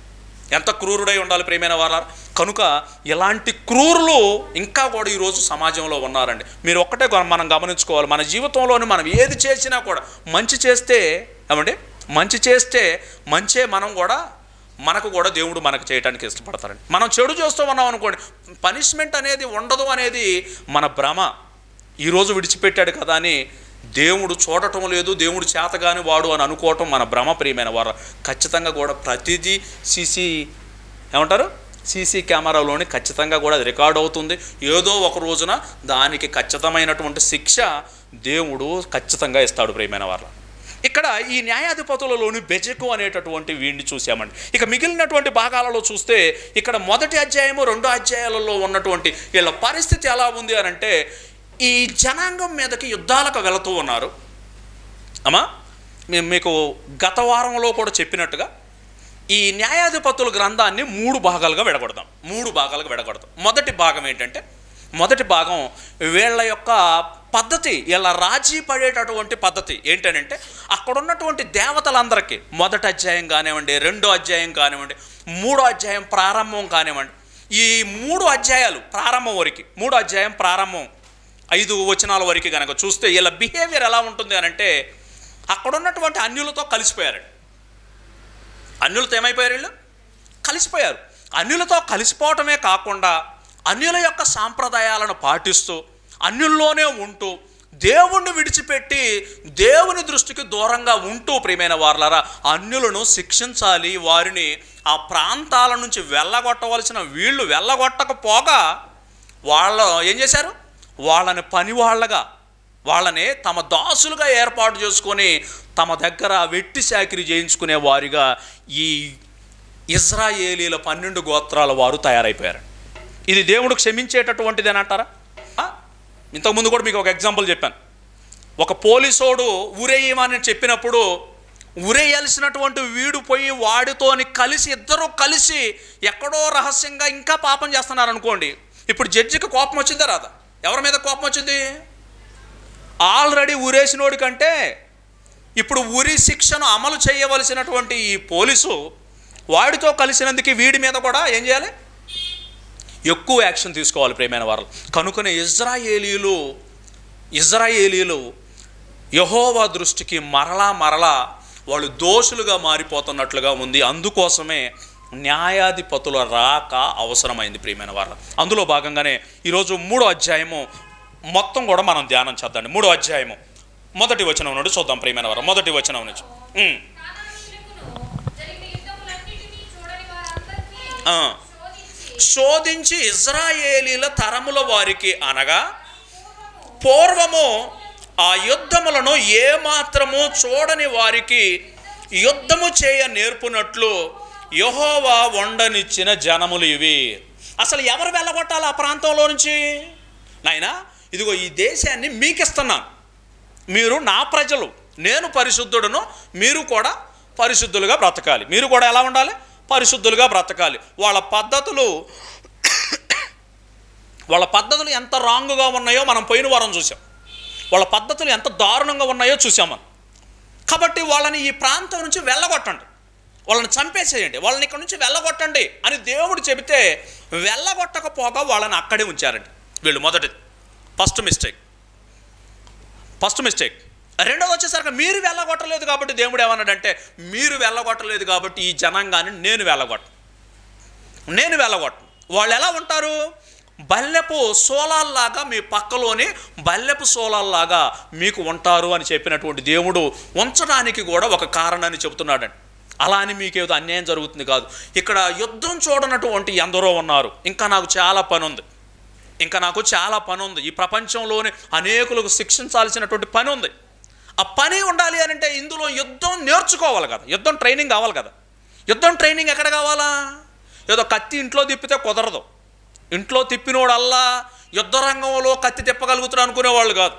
ఎంత క్రూరుడై ఉండాలి ప్రేమైన వాళ్ళ కనుక ఇలాంటి క్రూరులు ఇంకా కూడా ఈరోజు సమాజంలో ఉన్నారండి మీరు ఒక్కటే గ- మనం గమనించుకోవాలి మన జీవితంలోని మనం ఏది చేసినా కూడా మంచి చేస్తే ఏమండి మంచి చేస్తే మంచే మనం కూడా మనకు కూడా దేవుడు మనకు చేయడానికి ఇష్టపడతారండి మనం చెడు చేస్తూ ఉన్నాం అనుకోండి పనిష్మెంట్ అనేది ఉండదు అనేది మన భ్రమ ఈరోజు విడిచిపెట్టాడు కదా అని దేవుడు చూడటం లేదు దేవుడు చేతగాని వాడు అని అనుకోవటం మన భ్రమ ప్రియమైన వారు ఖచ్చితంగా కూడా ప్రతిదీ సీసీ ఏమంటారు సీసీ కెమెరాలోని ఖచ్చితంగా కూడా అది రికార్డ్ అవుతుంది ఏదో ఒక రోజున దానికి ఖచ్చితమైనటువంటి శిక్ష దేవుడు ఖచ్చితంగా ఇస్తాడు ప్రియమైన వారు ఇక్కడ ఈ న్యాయాధిపతులలోని బెజకు అనేటటువంటి వీడిని చూసామండి ఇక మిగిలినటువంటి భాగాలలో చూస్తే ఇక్కడ మొదటి అధ్యాయము రెండో అధ్యాయాలలో ఉన్నటువంటి వీళ్ళ పరిస్థితి ఎలా ఉంది అని అంటే ఈ జనాంగం మీదకి యుద్ధాలకు వెళుతూ ఉన్నారు అమ్మా మేము మీకు గత వారంలో కూడా చెప్పినట్టుగా ఈ న్యాయాధిపతుల గ్రంథాన్ని మూడు భాగాలుగా విడగొడదాం మూడు భాగాలుగా విడగొడదాం మొదటి భాగం ఏంటంటే మొదటి భాగం వీళ్ళ యొక్క పద్ధతి ఇలా రాజీ పడేటటువంటి పద్ధతి ఏంటనంటే అక్కడ ఉన్నటువంటి దేవతలందరికీ మొదటి అధ్యాయం కానివ్వండి రెండో అధ్యాయం కానివ్వండి మూడో అధ్యాయం ప్రారంభం కానివ్వండి ఈ మూడు అధ్యాయాలు ప్రారంభం వరకు మూడో అధ్యాయం ప్రారంభం ఐదు వచనాల వరకు కనుక చూస్తే వీళ్ళ బిహేవియర్ ఎలా ఉంటుంది అని అంటే అక్కడ ఉన్నటువంటి అన్యులతో కలిసిపోయారండి అన్యులతో ఏమైపోయారు వీళ్ళు కలిసిపోయారు అన్యులతో కలిసిపోవటమే కాకుండా అన్యుల యొక్క సాంప్రదాయాలను పాటిస్తూ అన్యుల్లోనే ఉంటూ దేవుణ్ణి విడిచిపెట్టి దేవుని దృష్టికి దూరంగా ఉంటూ ప్రియమైన వార్లారా అన్యులను శిక్షించాలి వారిని ఆ ప్రాంతాల నుంచి వెళ్ళగొట్టవలసిన వీళ్ళు వెళ్ళగొట్టకపోగా వాళ్ళు ఏం చేశారు వాళ్ళని పని వాళ్ళగా వాళ్ళని తమ దాసులుగా ఏర్పాటు చేసుకొని తమ దగ్గర వెట్టి చాకిరి చేయించుకునే వారిగా ఈ ఇజ్రాయేలీల పన్నెండు గోత్రాల వారు తయారైపోయారు ఇది దేవుడు క్షమించేటటువంటిది అని అంటారా ఆ? ఇంతకుముందు కూడా మీకు ఒక ఎగ్జాంపుల్ చెప్పాను ఒక పోలీసోడు ఊరేయమని చెప్పినప్పుడు ఉరేయాల్సినటువంటి వీడు పోయి వాడితోని కలిసి ఇద్దరు కలిసి ఎక్కడో రహస్యంగా ఇంకా పాపం చేస్తున్నారు అనుకోండి ఇప్పుడు జడ్జికి కోపం వచ్చిందా రాదా ఎవరి మీద కోపం వచ్చింది ఆల్రెడీ ఉరేసినోడి కంటే ఇప్పుడు ఉరి శిక్షను అమలు చేయవలసినటువంటి ఈ పోలీసు వాడితో కలిసినందుకు వీడి మీద కూడా ఏం చేయాలి ఎక్కువ యాక్షన్ తీసుకోవాలి ప్రేమైన వారు కనుకనే ఇజ్రాయేలీలు ఇజ్రాయేలీలు యహోవా దృష్టికి మరలా మరలా వాళ్ళు దోషులుగా మారిపోతున్నట్లుగా ఉంది అందుకోసమే న్యాయాధిపతుల రాక అవసరమైంది ప్రియమైన వారు అందులో భాగంగానే ఈరోజు మూడో అధ్యాయము మొత్తం కూడా మనం ధ్యానం చేద్దాం మూడో అధ్యాయము మొదటి వచనం నుండి చూద్దాం ప్రియమైన వారు మొదటి వచనం నుంచి ఉమ్, కానానీయులకును జరిగిన యుద్ధములన్నిటినీ చూడని వారందరినీ ఆ. శోధించి శోధించి ఇజ్రాయేలీల తరముల వారికి అనగా పూర్వము ఆ యుద్ధములను ఏమాత్రము చూడని వారికి యుద్ధము చేయ నేర్పునట్లు యహోవా వండనిచ్చిన జనములు ఇవి అసలు ఎవరు వెళ్ళగొట్టాలి ఆ ప్రాంతంలో నుంచి నాయనా ఇదిగో ఈ దేశాన్ని మీకిస్తున్నాను మీరు నా ప్రజలు నేను పరిశుద్ధుడును మీరు కూడా పరిశుద్ధులుగా బ్రతకాలి మీరు కూడా ఎలా ఉండాలి పరిశుద్ధులుగా బ్రతకాలి వాళ్ళ పద్ధతులు వాళ్ళ పద్ధతులు ఎంత రాంగుగా ఉన్నాయో మనం పోయిన వారం చూసాం వాళ్ళ పద్ధతులు ఎంత దారుణంగా ఉన్నాయో చూసాం మనం కాబట్టి వాళ్ళని ఈ ప్రాంతం నుంచి వెళ్ళగొట్టండి వాళ్ళని చంపేసేయండి వాళ్ళని ఇక్కడ నుంచి వెళ్ళగొట్టండి అని దేవుడు చెబితే వెళ్ళగొట్టకపోగా వాళ్ళని అక్కడే ఉంచారండి వీళ్ళు మొదటిది ఫస్ట్ మిస్టేక్ ఫస్ట్ మిస్టేక్ రెండోది వచ్చేసరికి మీరు వెళ్ళగొట్టలేదు కాబట్టి దేవుడు ఏమన్నాడంటే మీరు వెళ్ళగొట్టలేదు కాబట్టి ఈ జనాంగాన్ని నేను వెళ్ళగొట్ట నేను వెళ్ళగొట్టను వాళ్ళు ఎలా ఉంటారు బల్లెపు సోలాల్లాగా మీ పక్కలోనే బల్లెపు సోలాల్లాగా మీకు ఉంటారు అని చెప్పినటువంటి దేవుడు ఉంచడానికి కూడా ఒక కారణాన్ని చెబుతున్నాడండి అలా అని మీకు ఏదో అన్యాయం జరుగుతుంది కాదు ఇక్కడ యుద్ధం చూడనటువంటి ఎందరో ఉన్నారు ఇంకా నాకు చాలా పని ఉంది ఇంకా నాకు చాలా పని ఉంది ఈ ప్రపంచంలోనే అనేకులకు శిక్షించాల్సినటువంటి పని ఉంది ఆ పని ఉండాలి అని అంటే ఇందులో యుద్ధం నేర్చుకోవాలి కదా యుద్ధం ట్రైనింగ్ కావాలి కదా యుద్ధం ట్రైనింగ్ ఎక్కడ కావాలా ఏదో కత్తి ఇంట్లో తిప్పితే కుదరదు ఇంట్లో తిప్పినోడల్లా యుద్ధ రంగంలో కత్తి తిప్పగలుగుతారు అనుకునేవాళ్ళు కాదు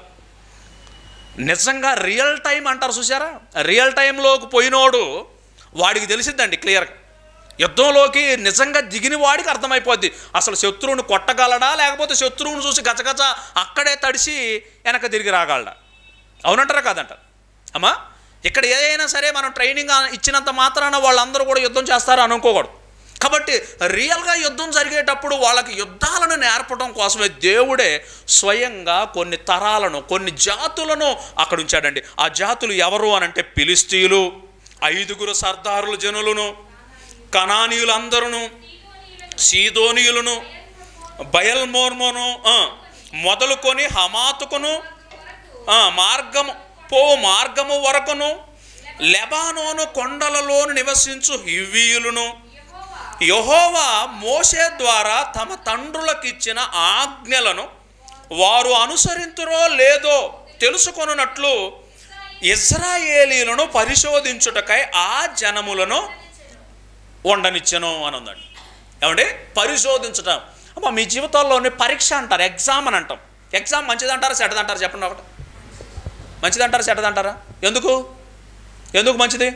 నిజంగా రియల్ టైం అంటారు చూసారా రియల్ టైంలోకి పోయినోడు వాడికి తెలిసిద్దండి క్లియర్గా యుద్ధంలోకి నిజంగా దిగిన వాడికి అర్థమైపోద్ది అసలు శత్రువుని కొట్టగలడా లేకపోతే శత్రువుని చూసి గజగజ అక్కడే తడిసి వెనక తిరిగి రాగలడా అవునంటారా కాదంటారు అమ్మా ఇక్కడ ఏదైనా సరే మనం ట్రైనింగ్ ఇచ్చినంత మాత్రాన వాళ్ళందరూ కూడా యుద్ధం చేస్తారు అనుకోకూడదు కాబట్టి రియల్గా యుద్ధం జరిగేటప్పుడు వాళ్ళకి యుద్ధాలను నేర్పడం కోసమే దేవుడే స్వయంగా కొన్ని తరాలను కొన్ని జాతులను అక్కడ ఉంచాడండి ఆ జాతులు ఎవరు అని అంటే పిలిస్తీయులు ఐదుగురు సర్దారుల జనులను కణానీయులందరూ సీదోనీయులను బయల్మోర్మోను ఆ, మొదలుకొని హమాతుకును ఆ, మార్గము పో మార్గము వరకును లెబానోను కొండలలోను నివసించు హివ్వీయులను యహోవా మోసే ద్వారా తమ తండ్రులకిచ్చిన ఆజ్ఞలను వారు అనుసరింతురో లేదో తెలుసుకొనున్నట్లు ఇజ్రాయేలీలను పరిశోధించుటకై ఆ జనములను ఉండనిచ్చను అని ఉందండి ఏమండి పరిశోధించటం అమ్మా మీ జీవితాల్లోనే పరీక్ష అంటారు ఎగ్జామ్ అని అంటాం ఎగ్జామ్ మంచిదంటారా చెడ్డదంటారా చెప్పండి ఒకటి మంచిదంటారా చెడ్డదంటారా ఎందుకు ఎందుకు మంచిది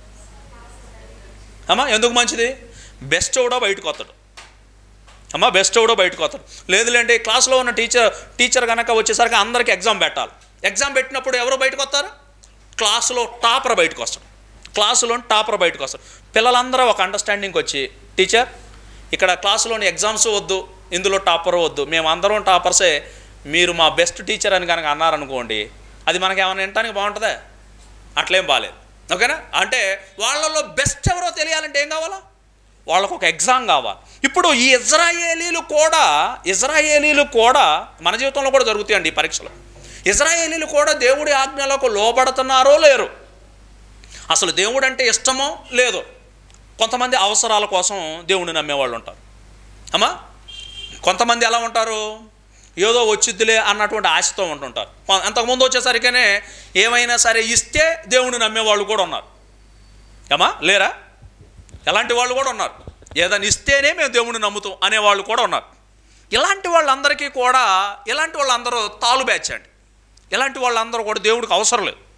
అమ్మా ఎందుకు మంచిది బెస్ట్ కూడా బయటకు వస్తాడు అమ్మా బెస్ట్ కూడా బయటకు వస్తాడు లేదులేండి క్లాస్లో ఉన్న టీచర్ టీచర్ కనుక వచ్చేసరికి అందరికీ ఎగ్జామ్ పెట్టాలి ఎగ్జామ్ పెట్టినప్పుడు ఎవరు బయటకు వస్తారు క్లాసులో టాపర్ బయటకు వస్తాడు క్లాసులో టాపర్ బయటకు వస్తాడు పిల్లలందరూ ఒక అండర్స్టాండింగ్కి వచ్చి టీచర్ ఇక్కడ క్లాసులోని ఎగ్జామ్స్ వద్దు ఇందులో టాపర్ వద్దు మేము అందరం టాపర్సే మీరు మా బెస్ట్ టీచర్ అని కనుక అన్నారనుకోండి అది మనకి ఏమైనా వినటానికి బాగుంటుందా అట్లేం బాగాలేదు ఓకేనా అంటే వాళ్ళలో బెస్ట్ ఎవరో తెలియాలంటే ఏం కావాలా వాళ్ళకు ఒక ఎగ్జామ్ కావాలి ఇప్పుడు ఈ ఇజ్రాయేలీలు కూడా ఇజ్రాయేలీలు కూడా మన జీవితంలో కూడా జరుగుతాయండి ఈ పరీక్షలు ఇజ్రాయేలీలు కూడా దేవుడి ఆజ్ఞలకు లోబడుతున్నారో లేరు అసలు దేవుడు అంటే ఇష్టమో లేదో కొంతమంది అవసరాల కోసం దేవుడిని నమ్మేవాళ్ళు ఉంటారు అమ్మా కొంతమంది ఎలా ఉంటారు ఏదో వచ్చిద్దిలే అన్నటువంటి ఆశతో ఉంటుంటారు కొ- అంతకుముందు వచ్చేసరికనే ఏమైనా సరే ఇస్తే దేవుడిని నమ్మేవాళ్ళు కూడా ఉన్నారు ఏమా లేరా ఎలాంటి వాళ్ళు కూడా ఉన్నారు ఏదైనా ఇస్తేనే మేము దేవుడిని నమ్ముతాం అనేవాళ్ళు కూడా ఉన్నారు ఇలాంటి వాళ్ళందరికీ కూడా ఇలాంటి వాళ్ళందరూ తాలు బ్యాచ్ అండి ఇలాంటి వాళ్ళందరూ కూడా దేవుడికి అవసరం లేదు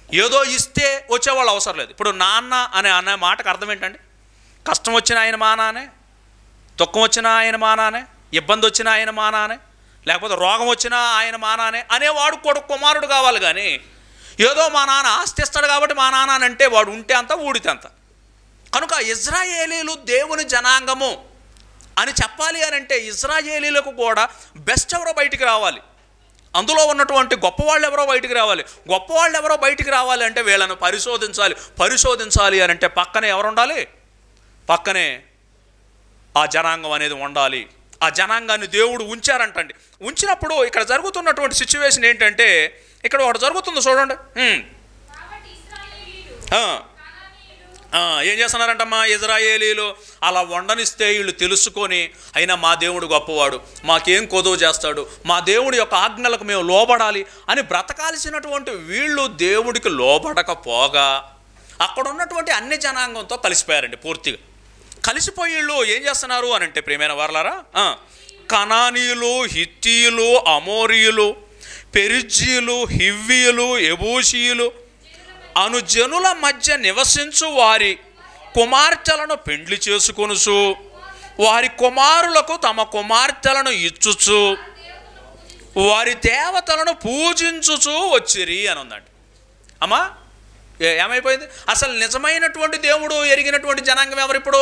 ఏదో ఇస్తే వచ్చేవాళ్ళు అవసరం లేదు ఇప్పుడు నాన్న అనే అనే మాటకు అర్థం ఏంటండి కష్టం వచ్చిన ఆయన మానానే దుఃఖం వచ్చినా ఆయన మానానే ఇబ్బంది వచ్చినా ఆయన మానానే లేకపోతే రోగం వచ్చినా ఆయన మానానే అనేవాడు కొడుకు కుమారుడు కావాలి కానీ ఏదో మా నాన్న ఆస్తి ఇస్తాడు కాబట్టి మా నాన్న అని అంటే వాడు ఉంటే అంత ఊడితే అంత కనుక ఇజ్రాయేలీలు దేవుని జనాంగము అని చెప్పాలి అని అంటే ఇజ్రాయేలీలకు కూడా బెస్ట్ ఎవరో బయటికి రావాలి అందులో ఉన్నటువంటి గొప్పవాళ్ళు ఎవరో బయటికి రావాలి గొప్పవాళ్ళు ఎవరో బయటికి రావాలి అంటే వీళ్ళను పరిశోధించాలి పరిశోధించాలి అని అంటే పక్కనే ఎవరు ఉండాలి పక్కనే ఆ జనాంగం అనేది ఉండాలి ఆ జనాంగాన్ని దేవుడు ఉంచారంటండి ఉంచినప్పుడు ఇక్కడ జరుగుతున్నటువంటి సిచ్యువేషన్ ఏంటంటే ఇక్కడ ఒకటి జరుగుతుంది చూడండి హ్మ్. కాబట్టి ఇశ్రాయేలీయులు ఆ, కనానీయులు ఆ, ఏం చేస్తున్నారంటమ్మా ఇజ్రాయేలీలు అలా వండనిస్తే వీళ్ళు తెలుసుకొని అయినా మా దేవుడు గొప్పవాడు మాకేం కొదువు చేస్తాడు మా దేవుడి యొక్క ఆజ్ఞలకు మేము లోబడాలి అని బ్రతకాల్సినటువంటి వీళ్ళు దేవుడికి లోబడకపోగా అక్కడ ఉన్నటువంటి అన్ని జనాంగంతో కలిసిపోయారండి పూర్తిగా కలిసిపోయి వీళ్ళు ఏం చేస్తున్నారు అని అంటే ప్రియమైన వారలారా ఆ, కనానీయులు హిత్తీయులు అమోరియులు పెరిజీలు హివ్వీయులు ఎబూషీయులు అను జనుల మధ్య నివసించు వారి కుమార్తెలను పెండ్లి చేసుకొనుచు వారి కుమారులకు తమ కుమార్తెలను ఇచ్చుచు వారి దేవతలను పూజించుచు వచ్చిరి అని ఉందండి అమ్మా ఏ- ఏమైపోయింది అసలు నిజమైనటువంటి దేవుడు ఎరిగినటువంటి జనాంగం ఎవరు ఇప్పుడు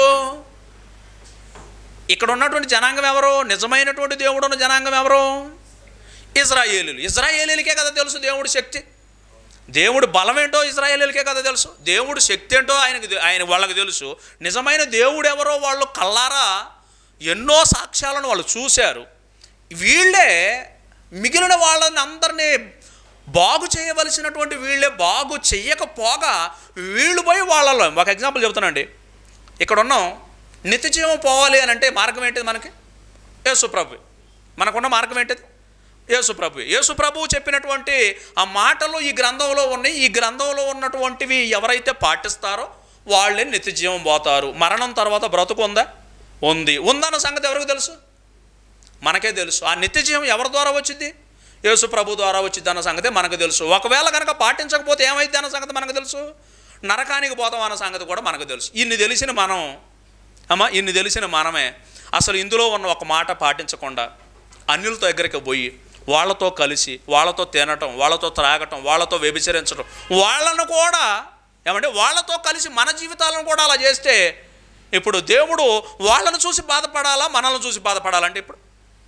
ఇక్కడ ఉన్నటువంటి జనాంగం ఎవరు నిజమైనటువంటి దేవుడు ఉన్న జనాంగం ఎవరు ఇజ్రాయేలీలు ఇజ్రాయేలీలకే కదా తెలుసు దేవుడి శక్తి దేవుడు బలం ఏంటో ఇజ్రాయేలీలకే కదా తెలుసు దేవుడు శక్తి ఏంటో ఆయనకి తె- ఆయన వాళ్ళకి తెలుసు నిజమైన దేవుడు ఎవరో వాళ్ళు కల్లారా ఎన్నో సాక్ష్యాలను వాళ్ళు చూశారు వీళ్ళే మిగిలిన వాళ్ళని అందరినీ బాగు చేయవలసినటువంటి వీళ్ళే బాగు చెయ్యకపోగా వీళ్ళు పోయి వాళ్ళలో ఒక ఎగ్జాంపుల్ చెప్తానండి ఇక్కడ ఉన్నాం నిత్య జీవం పోవాలి అని అంటే మార్గం ఏంటిది మనకి యేసుప్రభు మనకున్న మార్గం ఏంటిది యేసుప్రభు యేసుప్రభు చెప్పినటువంటి ఆ మాటలు ఈ గ్రంథంలో ఉన్నాయి ఈ గ్రంథంలో ఉన్నటువంటివి ఎవరైతే పాటిస్తారో వాళ్ళే నిత్య జీవం పోతారు మరణం తర్వాత బ్రతుకు ఉందా ఉంది ఉందన్న సంగతి ఎవరికి తెలుసు మనకే తెలుసు ఆ నిత్య జీవం ఎవరి ద్వారా వచ్చింది యేసు ప్రభు ద్వారా వచ్చింది అన్న సంగతి మనకు తెలుసు ఒకవేళ కనుక పాటించకపోతే ఏమైంది అన్న సంగతి మనకు తెలుసు నరకానికి పోతాం అన్న సంగతి కూడా మనకు తెలుసు ఇన్ని తెలిసిన మనం అమ్మ ఇన్ని తెలిసిన మనమే అసలు ఇందులో ఉన్న ఒక మాట పాటించకుండా అన్యులతో దగ్గరికి పోయి వాళ్ళతో కలిసి వాళ్ళతో తినటం వాళ్ళతో త్రాగటం వాళ్ళతో వ్యభిచరించడం వాళ్ళను కూడా ఏమంటే వాళ్ళతో కలిసి మన జీవితాలను కూడా అలా చేస్తే ఇప్పుడు దేవుడు వాళ్ళను చూసి బాధపడాలా మనల్ని చూసి బాధపడాలంటే ఇప్పుడు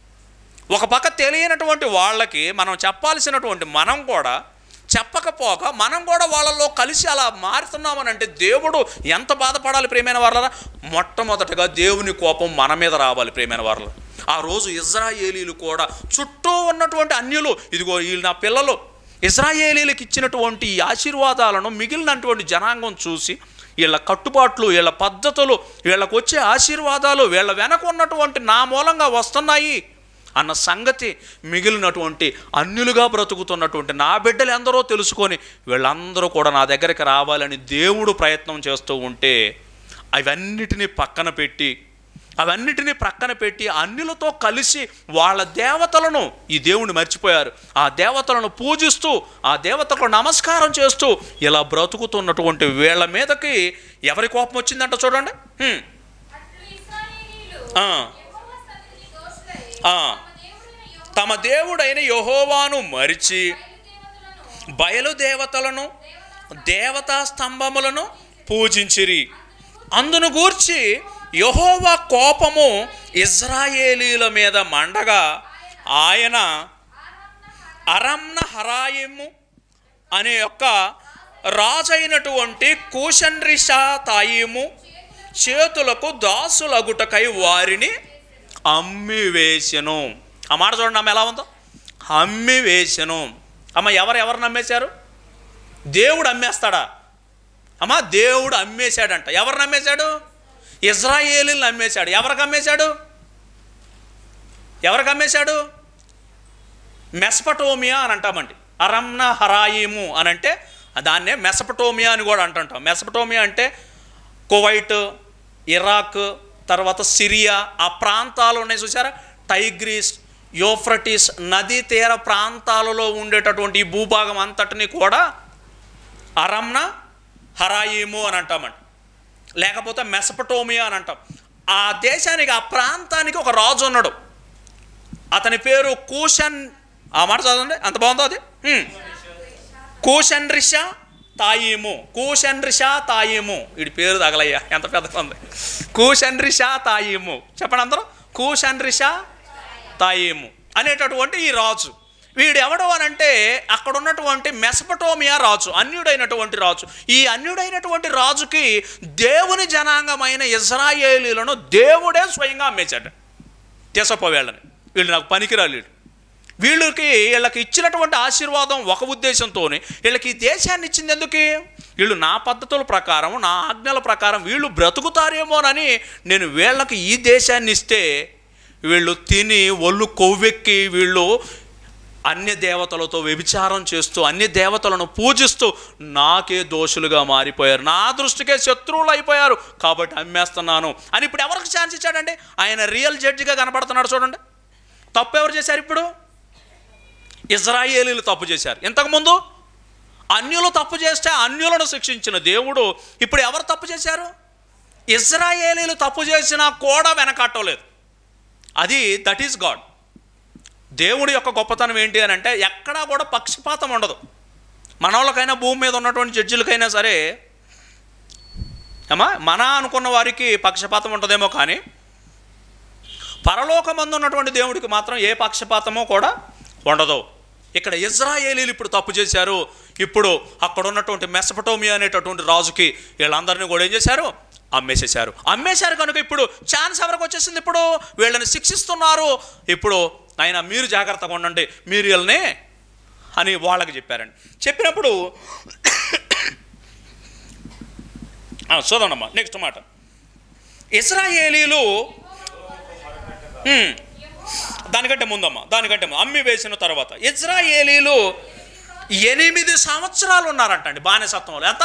ఒక పక్క తెలియనటువంటి వాళ్ళకి మనం చెప్పాల్సినటువంటి మనం కూడా చెప్పకపోగా మనం కూడా వాళ్ళలో కలిసి అలా మారుతున్నామని అంటే దేవుడు ఎంత బాధపడాలి ప్రేమైన వాళ్ళ మొట్టమొదటగా దేవుని కోపం మన మీద రావాలి ప్రేమైన వాళ్ళ ఆ రోజు ఇజ్రాయేలీలు కూడా చుట్టూ ఉన్నటువంటి అన్యులు ఇదిగో వీళ్ళు నా పిల్లలు ఇజ్రాయేలీలకు ఇచ్చినటువంటి ఈ ఆశీర్వాదాలను మిగిలినటువంటి జనాంగం చూసి వీళ్ళ కట్టుబాట్లు వీళ్ళ పద్ధతులు వీళ్ళకు వచ్చే ఆశీర్వాదాలు వీళ్ళ వెనక ఉన్నటువంటి నా మూలంగా వస్తున్నాయి అన్న సంగతి మిగిలినటువంటి అన్యులుగా బ్రతుకుతున్నటువంటి నా బిడ్డలు ఎందరో తెలుసుకొని వీళ్ళందరూ కూడా నా దగ్గరికి రావాలని దేవుడు ప్రయత్నం చేస్తూ ఉంటే అవన్నిటినీ పక్కన పెట్టి అవన్నిటినీ ప్రక్కన పెట్టి అన్యులతో కలిసి వాళ్ళ దేవతలను ఈ దేవుని మర్చిపోయారు ఆ దేవతలను పూజిస్తూ ఆ దేవతలకు నమస్కారం చేస్తూ ఇలా బ్రతుకుతున్నటువంటి వీళ్ళ మీదకి ఎవరి కోపం వచ్చిందంట చూడండి హ్మ్. అట్లు ఇశ్రాయేలీయులు ఆ. యెహోవా సన్నిధిని దోషులై ఆ. తమ దేవుడైన యెహోవా తమ దేవుడైన యహోవాను మరిచి బయలుదేవతలను బయలుదేవతలను దేవతా దేవతా స్తంభములను పూజించిరి అందును గూర్చి యహోవా కోపము ఇజ్రాయేలీల మీద మండగా ఆయన అరమ్న హరాయిము అనే యొక్క రాజైనటువంటి కూషన్రిషా తాయిము చేతులకు దాసులగుటకై వారిని అమ్మివేసెను ఆ మాట చూడండి అమ్మ ఎలా ఉందో అమ్మివేసెను అమ్మ ఎవరు ఎవరు నమ్మేశారు దేవుడు అమ్మేస్తాడా అమ్మా దేవుడు అమ్మేశాడంట ఎవరిని అమ్మేశాడు ఇజ్రాయేలీని అమ్మేశాడు ఎవరికి అమ్మేశాడు ఎవరికి అమ్మేశాడు మెస్పటోమియా అని అంటామండి అరమ్న హరాయిము అని అంటే దాన్నే మెసపటోమియా అని కూడా అంటుంటాం మెసపటోమియా అంటే కువైట్ ఇరాక్ తర్వాత సిరియా ఆ ప్రాంతాలు ఉన్నాయి చూసారా టైగ్రీస్ యోఫ్రటిస్ నదీ తీర ప్రాంతాలలో ఉండేటటువంటి ఈ భూభాగం అంతటిని కూడా అరమ్న హరాయిము అని అంటామండి లేకపోతే మెసపటోమియా అని అంటాం ఆ దేశానికి ఆ ప్రాంతానికి ఒక రాజు ఉన్నాడు అతని పేరు కూషన్ ఆ మాట చదవండి అంత బాగుందో అది హ్మ్. కూషన్ రిషా తాయిము కూషన్ రిషా తాయిము వీడి పేరు తగలయ్యా ఎంత పెద్దగా ఉంది కూషన్ రిషా తాయిము చెప్పండి అందరూ కూషన్ రిషా తాయిము అనేటటువంటి ఈ రాజు వీడు ఎవడు అని అంటే అక్కడ ఉన్నటువంటి మెసపటోమియా రాజు అన్యుడైనటువంటి రాజు ఈ అన్యుడైనటువంటి రాజుకి దేవుని జనాంగమైన ఇజ్రాయేలీలను దేవుడే స్వయంగా అమ్మేశాడు తీసుకుపో వీళ్ళని వీళ్ళు నాకు పనికిరాలు వీళ్ళు వీళ్ళకి వీళ్ళకి ఇచ్చినటువంటి ఆశీర్వాదం ఒక ఉద్దేశంతోనే వీళ్ళకి ఈ దేశాన్ని ఇచ్చింది ఎందుకు వీళ్ళు నా పద్ధతుల ప్రకారం నా ఆజ్ఞల ప్రకారం వీళ్ళు బ్రతుకుతారేమోనని నేను వీళ్ళకి ఈ దేశాన్ని ఇస్తే వీళ్ళు తిని ఒళ్ళు కొవ్వెక్కి వీళ్ళు అన్య దేవతలతో వ్యభిచారం చేస్తూ అన్య దేవతలను పూజిస్తూ నాకే దోషులుగా మారిపోయారు నా దృష్టికే శత్రువులు అయిపోయారు కాబట్టి అమ్మేస్తున్నాను అని ఇప్పుడు ఎవరికి ఛాన్స్ ఇచ్చాడండి ఆయన రియల్ జడ్జిగా కనపడుతున్నాడు చూడండి తప్పు ఎవరు చేశారు ఇప్పుడు ఇజ్రాయేలీలు తప్పు చేశారు ఇంతకుముందు అన్యులు తప్పు చేస్తే అన్యులను శిక్షించిన దేవుడు ఇప్పుడు ఎవరు తప్పు చేశారు ఇజ్రాయేలీలు తప్పు చేసినా కూడా వెనకట్టలేదు అది దట్ ఈస్ గాడ్ దేవుడి యొక్క గొప్పతనం ఏంటి అని అంటే ఎక్కడా కూడా పక్షపాతం ఉండదు మన వాళ్ళకైనా భూమి మీద ఉన్నటువంటి జడ్జిలకైనా సరే ఏమా మన అనుకున్న వారికి పక్షపాతం ఉంటుందేమో కానీ పరలోకమందు ఉన్నటువంటి దేవుడికి మాత్రం ఏ పక్షపాతమో కూడా ఉండదు ఇక్కడ ఇజ్రాయేలీలు ఇప్పుడు తప్పు చేశారు ఇప్పుడు అక్కడ ఉన్నటువంటి మెసపటోమియా అనేటటువంటి రాజుకి వీళ్ళందరినీ కూడా ఏం చేశారు అమ్మేసేశారు అమ్మేశారు కనుక ఇప్పుడు ఛాన్స్ ఎవరికి వచ్చేసింది ఇప్పుడు వీళ్ళని శిక్షిస్తున్నారు ఇప్పుడు ఆయన మీరు జాగ్రత్తగా ఉండండి మీరు వీళ్ళని అని వాళ్ళకి చెప్పారండి చెప్పినప్పుడు ఆ, చూడండమ్మా నెక్స్ట్ మాట ఇస్రాయేలీలు హ్మ్, దానికంటే ముందమ్మా దానికంటే ముందు అమ్మి వేసిన తర్వాత ఇజ్రాయేలీలు ఎనిమిది సంవత్సరాలు ఉన్నారంటండి బానిసత్వంలో ఎంత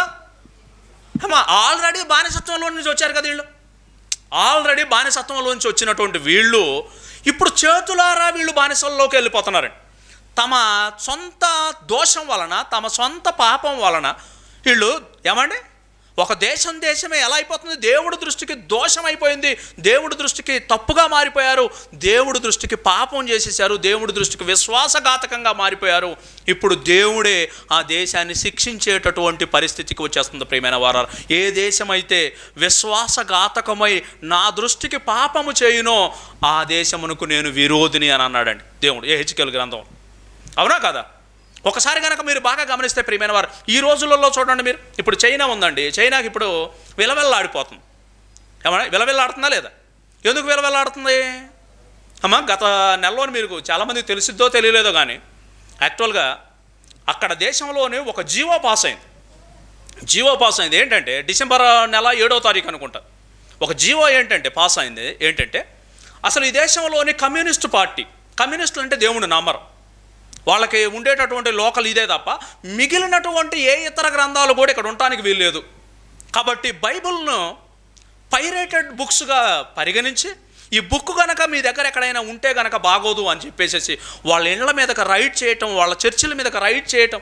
అమ్మా ఆల్రెడీ బానిసత్వంలో నుంచి వచ్చారు కదా వీళ్ళు ఆల్రెడీ బానిసత్వంలో నుంచి వచ్చినటువంటి వీళ్ళు ఇప్పుడు చేతులారా వీళ్ళు బానిసల్లోకి వెళ్ళిపోతున్నారండి తమ సొంత దోషం వలన తమ సొంత పాపం వలన వీళ్ళు ఏమండి ఒక దేశం దేశమే ఎలా అయిపోతుంది దేవుడి దృష్టికి దోషం అయిపోయింది దేవుడి దృష్టికి తప్పుగా మారిపోయారు దేవుడి దృష్టికి పాపం చేసేసారు దేవుడి దృష్టికి విశ్వాసఘాతకంగా మారిపోయారు ఇప్పుడు దేవుడే ఆ దేశాన్ని శిక్షించేటటువంటి పరిస్థితికి వచ్చేస్తుంది ప్రియమైన వారాలు ఏ దేశం అయితే విశ్వాసఘాతకమై నా దృష్టికి పాపము చేయునో ఆ దేశమునకు నేను విరోధిని అని అన్నాడండి దేవుడు ఏ హెచ్కెల్ గ్రంథం అవునా కదా ఒకసారి కనుక మీరు బాగా గమనిస్తే ప్రియమైన వారు ఈ రోజులలో చూడండి మీరు ఇప్పుడు చైనా ఉందండి చైనాకి ఇప్పుడు విలవిల్లాడిపోతుంది ఏమన్నా విలవిల్లాడుతుందా లేదా ఎందుకు విలవిల్లాడుతుంది అమ్మా గత నెలలోని మీరు చాలామందికి తెలిసిద్దో తెలియలేదో కానీ యాక్చువల్గా అక్కడ దేశంలోనే ఒక జీవో పాస్ అయింది జీవో పాస్ అయింది ఏంటంటే డిసెంబర్ నెల ఏడో తారీఖు అనుకుంటా ఒక జీవో ఏంటంటే పాస్ అయింది ఏంటంటే అసలు ఈ దేశంలోని కమ్యూనిస్ట్ పార్టీ కమ్యూనిస్టులు అంటే దేవుని నమ్మరు వాళ్ళకి ఉండేటటువంటి లోకల్ ఇదే తప్ప మిగిలినటువంటి ఏ ఇతర గ్రంథాలు కూడా ఇక్కడ ఉండటానికి వీల్లేదు కాబట్టి బైబిల్ను పైరేటెడ్ బుక్స్గా పరిగణించి ఈ బుక్ కనుక మీ దగ్గర ఎక్కడైనా ఉంటే కనుక బాగోదు అని చెప్పేసేసి వాళ్ళ ఇళ్ళ మీదకి రైట్ చేయటం వాళ్ళ చర్చిల మీదకి రైట్ చేయటం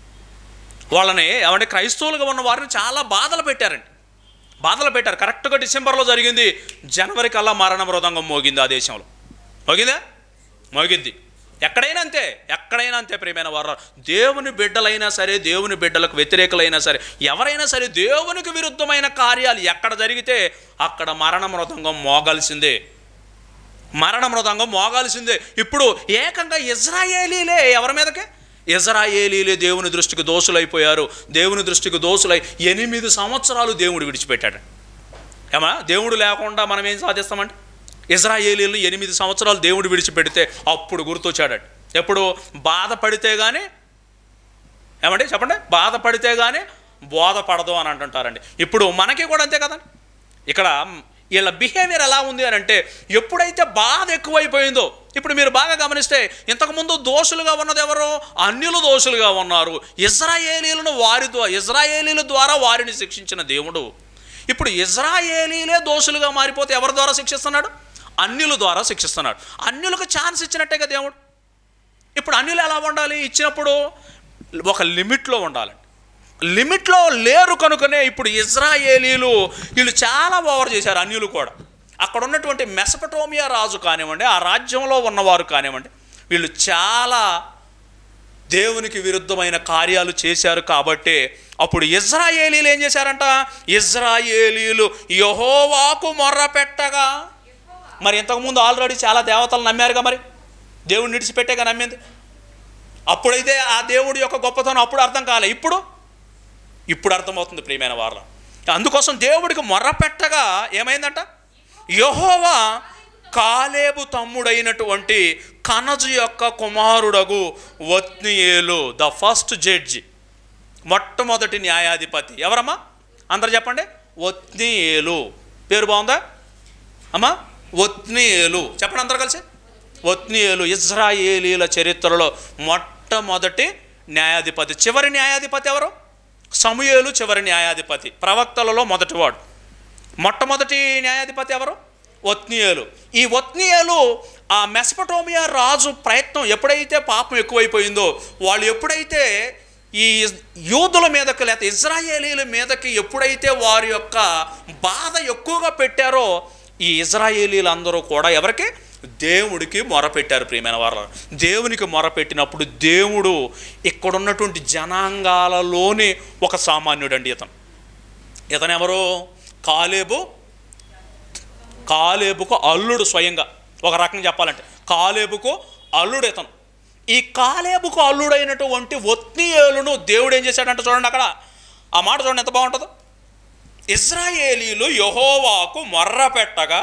వాళ్ళని ఏమంటే క్రైస్తవులుగా ఉన్న వారిని చాలా బాధలు పెట్టారండి బాధలు పెట్టారు కరెక్ట్గా డిసెంబర్లో జరిగింది జనవరి కల్లా మరణ మృదంగం మోగింది ఆ దేశంలో మోగిందా మోగిద్ది ఎక్కడైనా అంతే ఎక్కడైనా అంతే ప్రియమైన వారు దేవుని బిడ్డలైనా సరే దేవుని బిడ్డలకు వ్యతిరేకులైనా సరే ఎవరైనా సరే దేవునికి విరుద్ధమైన కార్యాలు ఎక్కడ జరిగితే అక్కడ మరణ మృదంగం మోగాల్సిందే మరణ మృదంగం మోగాల్సిందే ఇప్పుడు ఏకంగా ఇజ్రాయేలీలే ఎవరి మీదకే ఇజ్రాయేలీలే దేవుని దృష్టికి దోషులైపోయారు దేవుని దృష్టికి దోషులై ఎనిమిది సంవత్సరాలు దేవుడు విడిచిపెట్టాడు ఏమా దేవుడు లేకుండా మనం ఏం సాధిస్తామంటే ఇజ్రాయేలీలు ఎనిమిది సంవత్సరాలు దేవుడు విడిచిపెడితే అప్పుడు గుర్తొచ్చాడట ఎప్పుడు బాధపడితే కానీ ఏమండి చెప్పండి బాధపడితే కానీ బోధపడదు అని అంటుంటారండి ఇప్పుడు మనకి కూడా అంతే కదండి ఇక్కడ వీళ్ళ బిహేవియర్ ఎలా ఉంది అని అంటే ఎప్పుడైతే బాధ ఎక్కువైపోయిందో ఇప్పుడు మీరు బాగా గమనిస్తే ఇంతకుముందు దోషులుగా ఉన్నది ఎవరు అన్యులు దోషులుగా ఉన్నారు ఇజ్రాయేలీలను వారి ద్వారా ఇజ్రాయేలీల ద్వారా వారిని శిక్షించిన దేవుడు ఇప్పుడు ఇజ్రాయేలీలే దోషులుగా మారిపోతే ఎవరి ద్వారా శిక్షిస్తున్నాడు అన్యుల ద్వారా శిక్షిస్తున్నాడు అన్యులకు ఛాన్స్ ఇచ్చినట్టేగా దేవుడు ఇప్పుడు అన్యులు ఎలా ఉండాలి ఇచ్చినప్పుడు ఒక లిమిట్లో ఉండాలండి లిమిట్లో లేరు కనుకనే ఇప్పుడు ఇజ్రాయేలీలు వీళ్ళు చాలా ఓవర్ చేశారు అన్యులు కూడా అక్కడ ఉన్నటువంటి మెసపటోమియా రాజు కానివ్వండి ఆ రాజ్యంలో ఉన్నవారు కానివ్వండి వీళ్ళు చాలా దేవునికి విరుద్ధమైన కార్యాలు చేశారు కాబట్టి అప్పుడు ఇజ్రాయేలీలు ఏం చేశారంట ఇజ్రాయేలీలు యహోవాకు మొర్ర పెట్టగా మరి ఇంతకుముందు ఆల్రెడీ చాలా దేవతలు నమ్మారుగా మరి దేవుడిని విడిచిపెట్టేగా నమ్మింది అప్పుడైతే ఆ దేవుడి యొక్క గొప్పతనం అప్పుడు అర్థం కాలే ఇప్పుడు ఇప్పుడు అర్థమవుతుంది ప్రియమైన వారు అందుకోసం దేవుడికి మొర్ర పెట్టగా ఏమైందంట యహోవా కాలేబు తమ్ముడైనటువంటి కనజు యొక్క కుమారుడగు వత్నియేలు ద ఫస్ట్ జడ్జి మొట్టమొదటి న్యాయాధిపతి ఎవరమ్మా అందరు చెప్పండి వత్నియేలు పేరు బాగుందా అమ్మా ఒత్నియేలు చెప్పండి అందరు కలిసి ఒత్నియేలు ఇజ్రాయేలీల చరిత్రలో మొట్టమొదటి న్యాయాధిపతి చివరి న్యాయాధిపతి ఎవరు సమూయేలు చివరి న్యాయాధిపతి ప్రవక్తలలో మొదటివాడు మొట్టమొదటి న్యాయాధిపతి ఎవరు ఒత్నియేలు ఈ ఒత్నియేలు ఆ మెసపటోమియా రాజు ప్రయత్నం ఎప్పుడైతే పాపం ఎక్కువైపోయిందో వాళ్ళు ఎప్పుడైతే ఈ యూదుల మీదకి లేకపోతే ఇజ్రాయేలీల మీదకి ఎప్పుడైతే వారి యొక్క బాధ ఎక్కువగా పెట్టారో ఈ ఇజ్రాయేలీలందరూ కూడా ఎవరికి దేవుడికి మొరపెట్టారు ప్రియమైన వారు దేవునికి మొరపెట్టినప్పుడు దేవుడు ఇక్కడున్నటువంటి జనాంగాలలోని ఒక సామాన్యుడండి ఇతను ఇతను ఎవరు కాలేబు కాలేబుకు అల్లుడు స్వయంగా ఒక రకంగా చెప్పాలంటే కాలేబుకు అల్లుడు ఇతను ఈ కాలేబుకు అల్లుడైనటువంటి ఒత్నియేలును దేవుడు ఏం చేశాడంటే చూడండి అక్కడ ఆ మాట చూడండి ఎంత బాగుంటుందో ఇజ్రాయేలీలు యహోవాకు మొర్ర పెట్టగా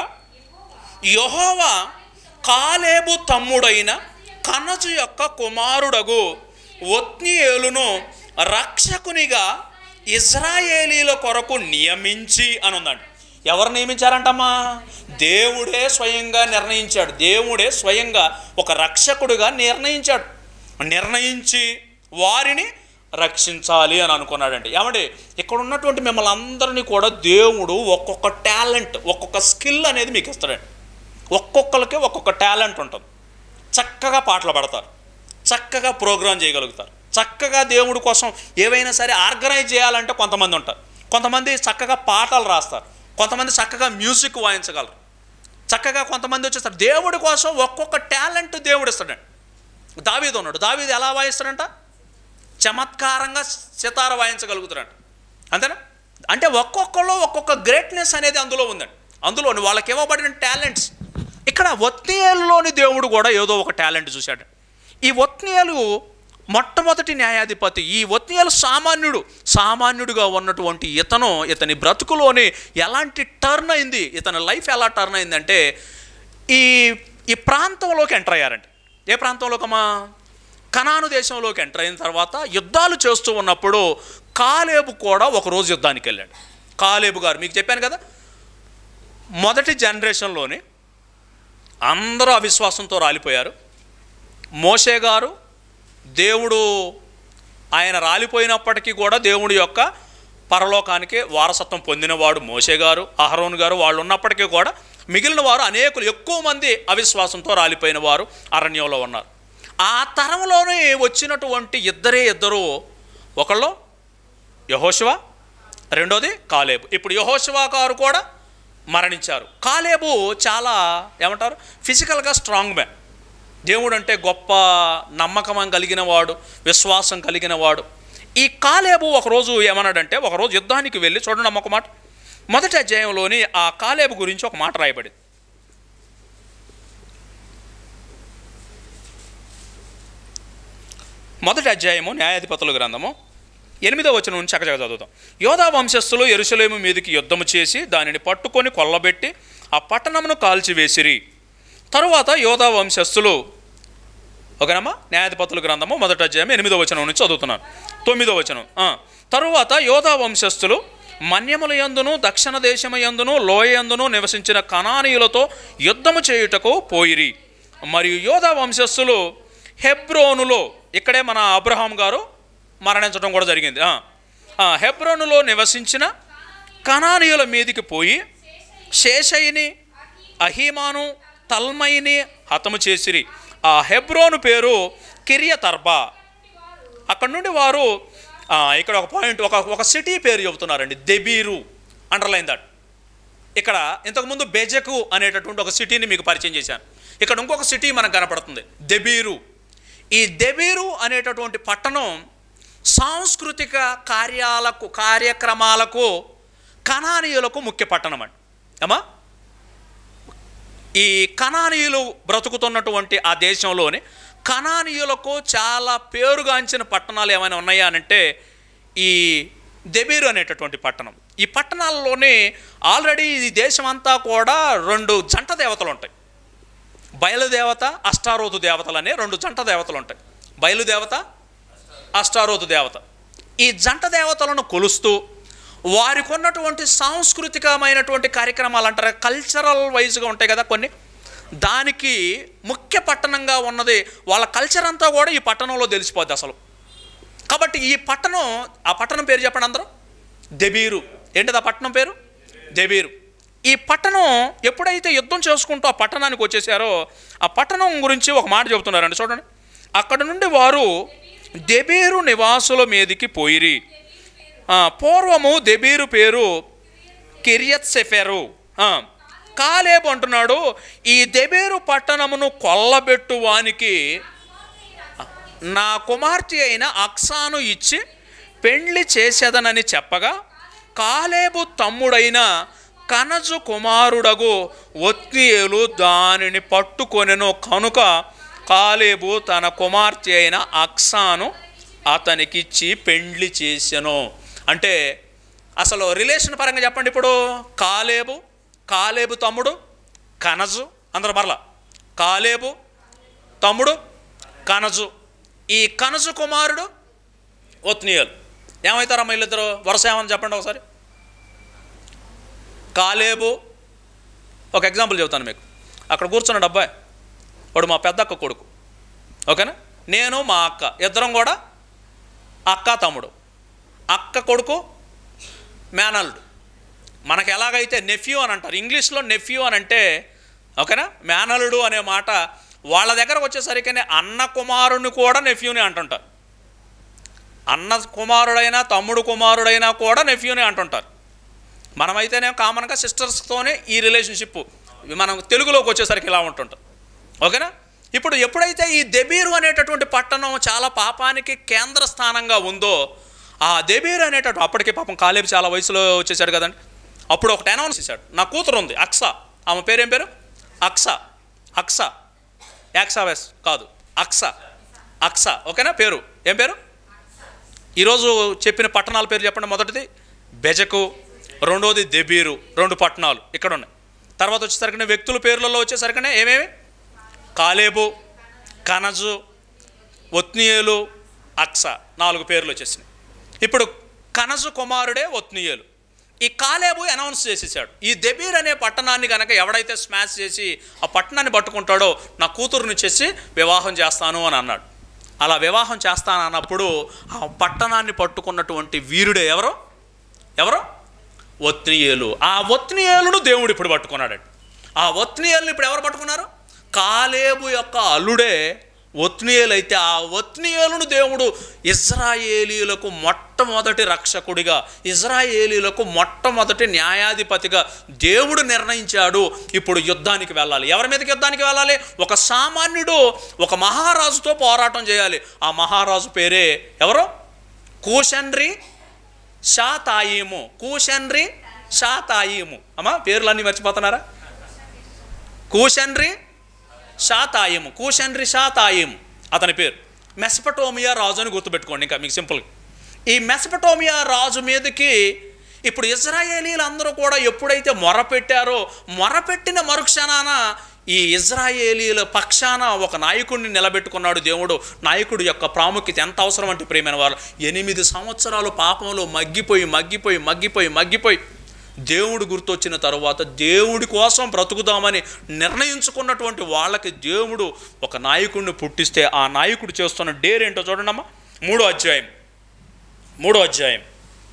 యహోవా కాలేబు తమ్ముడైన కనజు యొక్క కుమారుడగు ఒత్నియేలును రక్షకునిగా ఇజ్రాయేలీల కొరకు నియమించి అని ఉందండి ఎవరు నియమించారంటమ్మా దేవుడే స్వయంగా నిర్ణయించాడు దేవుడే స్వయంగా ఒక రక్షకుడుగా నిర్ణయించాడు నిర్ణయించి వారిని రక్షించాలి అని అనుకున్నాడండి ఏమండి ఇక్కడ ఉన్నటువంటి మిమ్మల్ని అందరినీ కూడా దేవుడు ఒక్కొక్క టాలెంట్ ఒక్కొక్క స్కిల్ అనేది మీకు ఇస్తాడండి ఒక్కొక్కరికి ఒక్కొక్క టాలెంట్ ఉంటుంది చక్కగా పాటలు పాడతారు చక్కగా ప్రోగ్రాం చేయగలుగుతారు చక్కగా దేవుడి కోసం ఏవైనా సరే ఆర్గనైజ్ చేయాలంటే కొంతమంది ఉంటారు కొంతమంది చక్కగా పాటలు రాస్తారు కొంతమంది చక్కగా మ్యూజిక్ వాయించగలరు చక్కగా కొంతమంది వచ్చేస్తారు దేవుడి కోసం ఒక్కొక్క టాలెంట్ దేవుడు ఇస్తాడండి దావీదు ఉన్నాడు దావీదు ఎలా వాయిస్తాడంట చమత్కారంగా సితార వాయించగలుగుతారంట అంతేనా అంటే ఒక్కొక్కలో ఒక్కొక్క గ్రేట్నెస్ అనేది అందులో ఉందండి అందులోని వాళ్ళకి ఇవ్వబడిన టాలెంట్స్ ఇక్కడ ఒత్నియేలులోని దేవుడు కూడా ఏదో ఒక టాలెంట్ చూశాడు ఈ ఒత్నియేలు మొట్టమొదటి న్యాయాధిపతి ఈ ఒత్నియేలు సామాన్యుడు సామాన్యుడిగా ఉన్నటువంటి ఇతను ఇతని బ్రతుకులోని ఎలాంటి టర్న్ అయింది ఇతని లైఫ్ ఎలా టర్న్ అయిందంటే ఈ ఈ ప్రాంతంలోకి ఎంటర్ అయ్యారండి ఏ ప్రాంతంలోకమ్మా కనాను దేశంలోకి ఎంటర్ అయిన తర్వాత యుద్ధాలు చేస్తూ ఉన్నప్పుడు కాలేబు కూడా ఒకరోజు యుద్ధానికి వెళ్ళాడు కాలేబు గారు మీకు చెప్పాను కదా మొదటి జనరేషన్లోని అందరూ అవిశ్వాసంతో రాలిపోయారు మోషే గారు దేవుడు ఆయన రాలిపోయినప్పటికీ కూడా దేవుడి యొక్క పరలోకానికి వారసత్వం పొందినవాడు మోషే గారు అహరోన్ గారు వాళ్ళు ఉన్నప్పటికీ కూడా మిగిలిన వారు అనేకులు ఎక్కువ మంది అవిశ్వాసంతో రాలిపోయిన వారు అరణ్యంలో ఉన్నారు ఆ తరంలోనే వచ్చినటువంటి ఇద్దరే ఇద్దరు ఒకళ్ళు యహోశివ రెండోది కాలేబు ఇప్పుడు యహోశివ గారు కూడా మరణించారు కాలేబు చాలా ఏమంటారు ఫిజికల్గా స్ట్రాంగ్ మ్యాన్ దేవుడు అంటే గొప్ప నమ్మకం కలిగిన వాడు విశ్వాసం కలిగిన వాడు ఈ కాలేబు ఒకరోజు ఏమన్నాడంటే ఒకరోజు యుద్ధానికి వెళ్ళి చూడండి అమ్మ ఒక మాట మొదటి అధ్యాయంలోని ఆ కాలేబు గురించి ఒక మాట రాయబడింది మొదటి అధ్యాయము న్యాయాధిపతుల గ్రంథము ఎనిమిదో వచనం నుంచి చక్కగా చదువుతాం యోధా వంశస్థులు ఎరుసలేము మీదకి యుద్ధము చేసి దానిని పట్టుకొని కొల్లబెట్టి ఆ పట్టణమును కాల్చివేసిరి తరువాత యోధా వంశస్థులు ఓకేనమ్మా న్యాయాధిపతుల గ్రంథము మొదటి అధ్యాయం ఎనిమిదో వచనం నుంచి చదువుతున్నాను తొమ్మిదో వచనం ఆ. తరువాత యోధా వంశస్థులు మన్యముల యందును దక్షిణ దేశము యందును లోయందును నివసించిన కనానీయులతో యుద్ధము చేయుటకు పోయిరి మరియు యోధా వంశస్థులు హెబ్రోనులో ఇక్కడే మన అబ్రహాం గారు మరణించడం కూడా జరిగింది ఆ. ఆ, హెబ్రోనులో నివసించిన కనానీయుల మీదికి పోయి శేషయిని అహీమాను తల్మైని హతము చేసిరి ఆ హెబ్రోను పేరు కిరియతర్బా అక్కడి నుండి వారు ఆ, ఇక్కడ ఒక పాయింట్ ఒక ఒక సిటీ పేరు చెబుతున్నారండి దెబీరు అండర్లైన్ దట్ ఇక్కడ ఇంతకుముందు బెజకు అనేటటువంటి ఒక సిటీని మీకు పరిచయం చేశాను ఇక్కడ ఇంకొక సిటీ మనకు కనపడుతుంది దెబీరు ఈ దెబీరు అనేటటువంటి పట్టణం సాంస్కృతిక కార్యాలకు కార్యక్రమాలకు కణానీయులకు ముఖ్య పట్టణం అండి ఏమా ఈ కణానీయులు బ్రతుకుతున్నటువంటి ఆ దేశంలోని కణానీయులకు చాలా పేరుగాంచిన పట్టణాలు ఏమైనా ఉన్నాయా అంటే ఈ దెబీరు అనేటటువంటి పట్టణం ఈ పట్టణాల్లోనే ఆల్రెడీ ఈ దేశం అంతా కూడా రెండు జంట దేవతలు ఉంటాయి బయలుదేవత అష్టారోతు దేవతలు అనే రెండు జంట దేవతలు ఉంటాయి బయలుదేవత అష్టారోతు దేవత ఈ జంట దేవతలను కొలుస్తూ వారికి ఉన్నటువంటి సాంస్కృతికమైనటువంటి కార్యక్రమాలు అంటారు కల్చరల్ వైజ్గా ఉంటాయి కదా కొన్ని దానికి ముఖ్య పట్టణంగా ఉన్నది వాళ్ళ కల్చర్ అంతా కూడా ఈ పట్టణంలో తెలిసిపోద్ది అసలు కాబట్టి ఈ పట్టణం ఆ పట్టణం పేరు చెప్పండి అందరూ దెబీరు ఏంటిది ఆ పట్టణం పేరు దెబీరు ఈ పట్టణం ఎప్పుడైతే యుద్ధం చేసుకుంటూ ఆ పట్టణానికి వచ్చేసారో ఆ పట్టణం గురించి ఒక మాట చెబుతున్నారండి చూడండి అక్కడ నుండి వారు దెబీరు నివాసుల మీదికి పోయిరి ఆ, పూర్వము దెబీరు పేరు కిరియత్ సెఫెరు ఆ, కాలేబు అంటున్నాడు ఈ దెబేరు పట్టణమును కొల్లబెట్టు వానికి నా కుమార్తె అయిన అక్సాను ఇచ్చి పెండ్లి చేసేదనని చెప్పగా కాలేబు తమ్ముడైన కనజు కుమారుడగు ఒత్నియేలు దానిని పట్టుకొనెను కనుక కాలేబు తన కుమార్తె అయిన అక్సాను అతనికిచ్చి పెండ్లి చేసెను అంటే అసలు రిలేషన్ పరంగా చెప్పండి ఇప్పుడు కాలేబు కాలేబు తమ్ముడు కనజు అందరూ మరలా కాలేబు తమ్ముడు కనజు ఈ కనజు కుమారుడు ఒత్నీయలు ఏమవుతారమ్మా వీళ్ళిద్దరు వరుస ఏమని చెప్పండి ఒకసారి కాలేబు ఒక ఎగ్జాంపుల్ చెబుతాను మీకు అక్కడ కూర్చున్నాడు అబ్బాయి వాడు మా పెద్దక్క కొడుకు ఓకేనా నేను మా అక్క ఇద్దరం కూడా అక్క తమ్ముడు అక్క కొడుకు మేనల్లుడు మనకు ఎలాగైతే నెఫ్యూ అని అంటారు ఇంగ్లీష్లో నెఫ్యూ అని అంటే ఓకేనా మేనలుడు అనే మాట వాళ్ళ దగ్గరకు వచ్చేసరికి అన్న కుమారుని కూడా నెఫ్యూని అంటుంటారు అన్న కుమారుడైనా తమ్ముడు కుమారుడైనా కూడా నెఫ్యూని అంటుంటారు మనమైతేనే కామన్గా సిస్టర్స్తోనే ఈ రిలేషన్షిప్ మనం తెలుగులోకి వచ్చేసరికి ఇలా ఉంటుంటాం ఓకేనా ఇప్పుడు ఎప్పుడైతే ఈ దెబీరు అనేటటువంటి పట్టణం చాలా పాపానికి కేంద్ర స్థానంగా ఉందో ఆ దెబీరు అనేటటువంటి అప్పటికి పాపం కాలేబు చాలా వయసులో వచ్చేసాడు కదండి అప్పుడు ఒకటి అనౌన్స్ చేశాడు నా కూతురు ఉంది అక్స ఆమె పేరు ఏం పేరు అక్స అక్స యాక్సావెస్ కాదు అక్స అక్స ఓకేనా పేరు ఏం పేరు ఈరోజు చెప్పిన పట్టణాల పేరు చెప్పండి మొదటిది బెజకు రెండోది దెబీరు రెండు పట్టణాలు ఇక్కడ ఉన్నాయి తర్వాత వచ్చేసరికి వ్యక్తుల పేర్లలో వచ్చేసరికి ఏమేమి కాలేబు కనజు ఒత్నియేలు అక్స నాలుగు పేర్లు వచ్చేసినాయి ఇప్పుడు కనజు కుమారుడే ఒత్నియేలు ఈ కాలేబు అనౌన్స్ చేసేసాడు ఈ దెబీర్ అనే పట్టణాన్ని కనుక ఎవడైతే స్మాష్ చేసి ఆ పట్టణాన్ని పట్టుకుంటాడో నా కూతురుని చేసి వివాహం చేస్తాను అని అన్నాడు అలా వివాహం చేస్తాను అన్నప్పుడు ఆ పట్టణాన్ని పట్టుకున్నటువంటి వీరుడే ఎవరు ఎవరు ఒత్నియేలు ఆ ఒత్నియేలును దేవుడు ఇప్పుడు పట్టుకున్నాడండి ఆ ఒత్నియేలును ఇప్పుడు ఎవరు పట్టుకున్నారు కాలేబు యొక్క అల్లుడే ఒత్నియేలు అయితే ఆ ఒత్నియేలును దేవుడు ఇజ్రాయేలీలకు మొట్టమొదటి రక్షకుడిగా ఇజ్రాయేలీలకు మొట్టమొదటి న్యాయాధిపతిగా దేవుడు నిర్ణయించాడు ఇప్పుడు యుద్ధానికి వెళ్ళాలి ఎవరి మీదకి యుద్ధానికి వెళ్ళాలి ఒక సామాన్యుడు ఒక మహారాజుతో పోరాటం చేయాలి ఆ మహారాజు పేరే ఎవరు కూషన్రి షాతాయిము కూషన్రి షాతాయిము అమ్మా పేర్లన్నీ మర్చిపోతున్నారా కూషన్రి షాతాయిము కూషన్రి షాతాయిము అతని పేరు మెసపటోమియా రాజు అని గుర్తుపెట్టుకోండి ఇంకా మీకు సింపుల్గా ఈ మెసపటోమియా రాజు మీదకి ఇప్పుడు ఇజ్రాయేలీలు అందరూ కూడా ఎప్పుడైతే మొరపెట్టారో మొరపెట్టిన మరుక్షణాన ఈ ఇజ్రాయేలీల పక్షాన ఒక నాయకుడిని నిలబెట్టుకున్నాడు దేవుడు నాయకుడి యొక్క ప్రాముఖ్యత ఎంత అవసరం అంటే ప్రియమైన వారు ఎనిమిది సంవత్సరాలు పాపంలో మగ్గిపోయి మగ్గిపోయి మగ్గిపోయి మగ్గిపోయి దేవుడు గుర్తొచ్చిన తరువాత దేవుడి కోసం బ్రతుకుదామని నిర్ణయించుకున్నటువంటి వాళ్ళకి దేవుడు ఒక నాయకుడిని పుట్టిస్తే ఆ నాయకుడు చేస్తున్న డేర్ ఏంటో చూడండి అమ్మా మూడో అధ్యాయం మూడో అధ్యాయం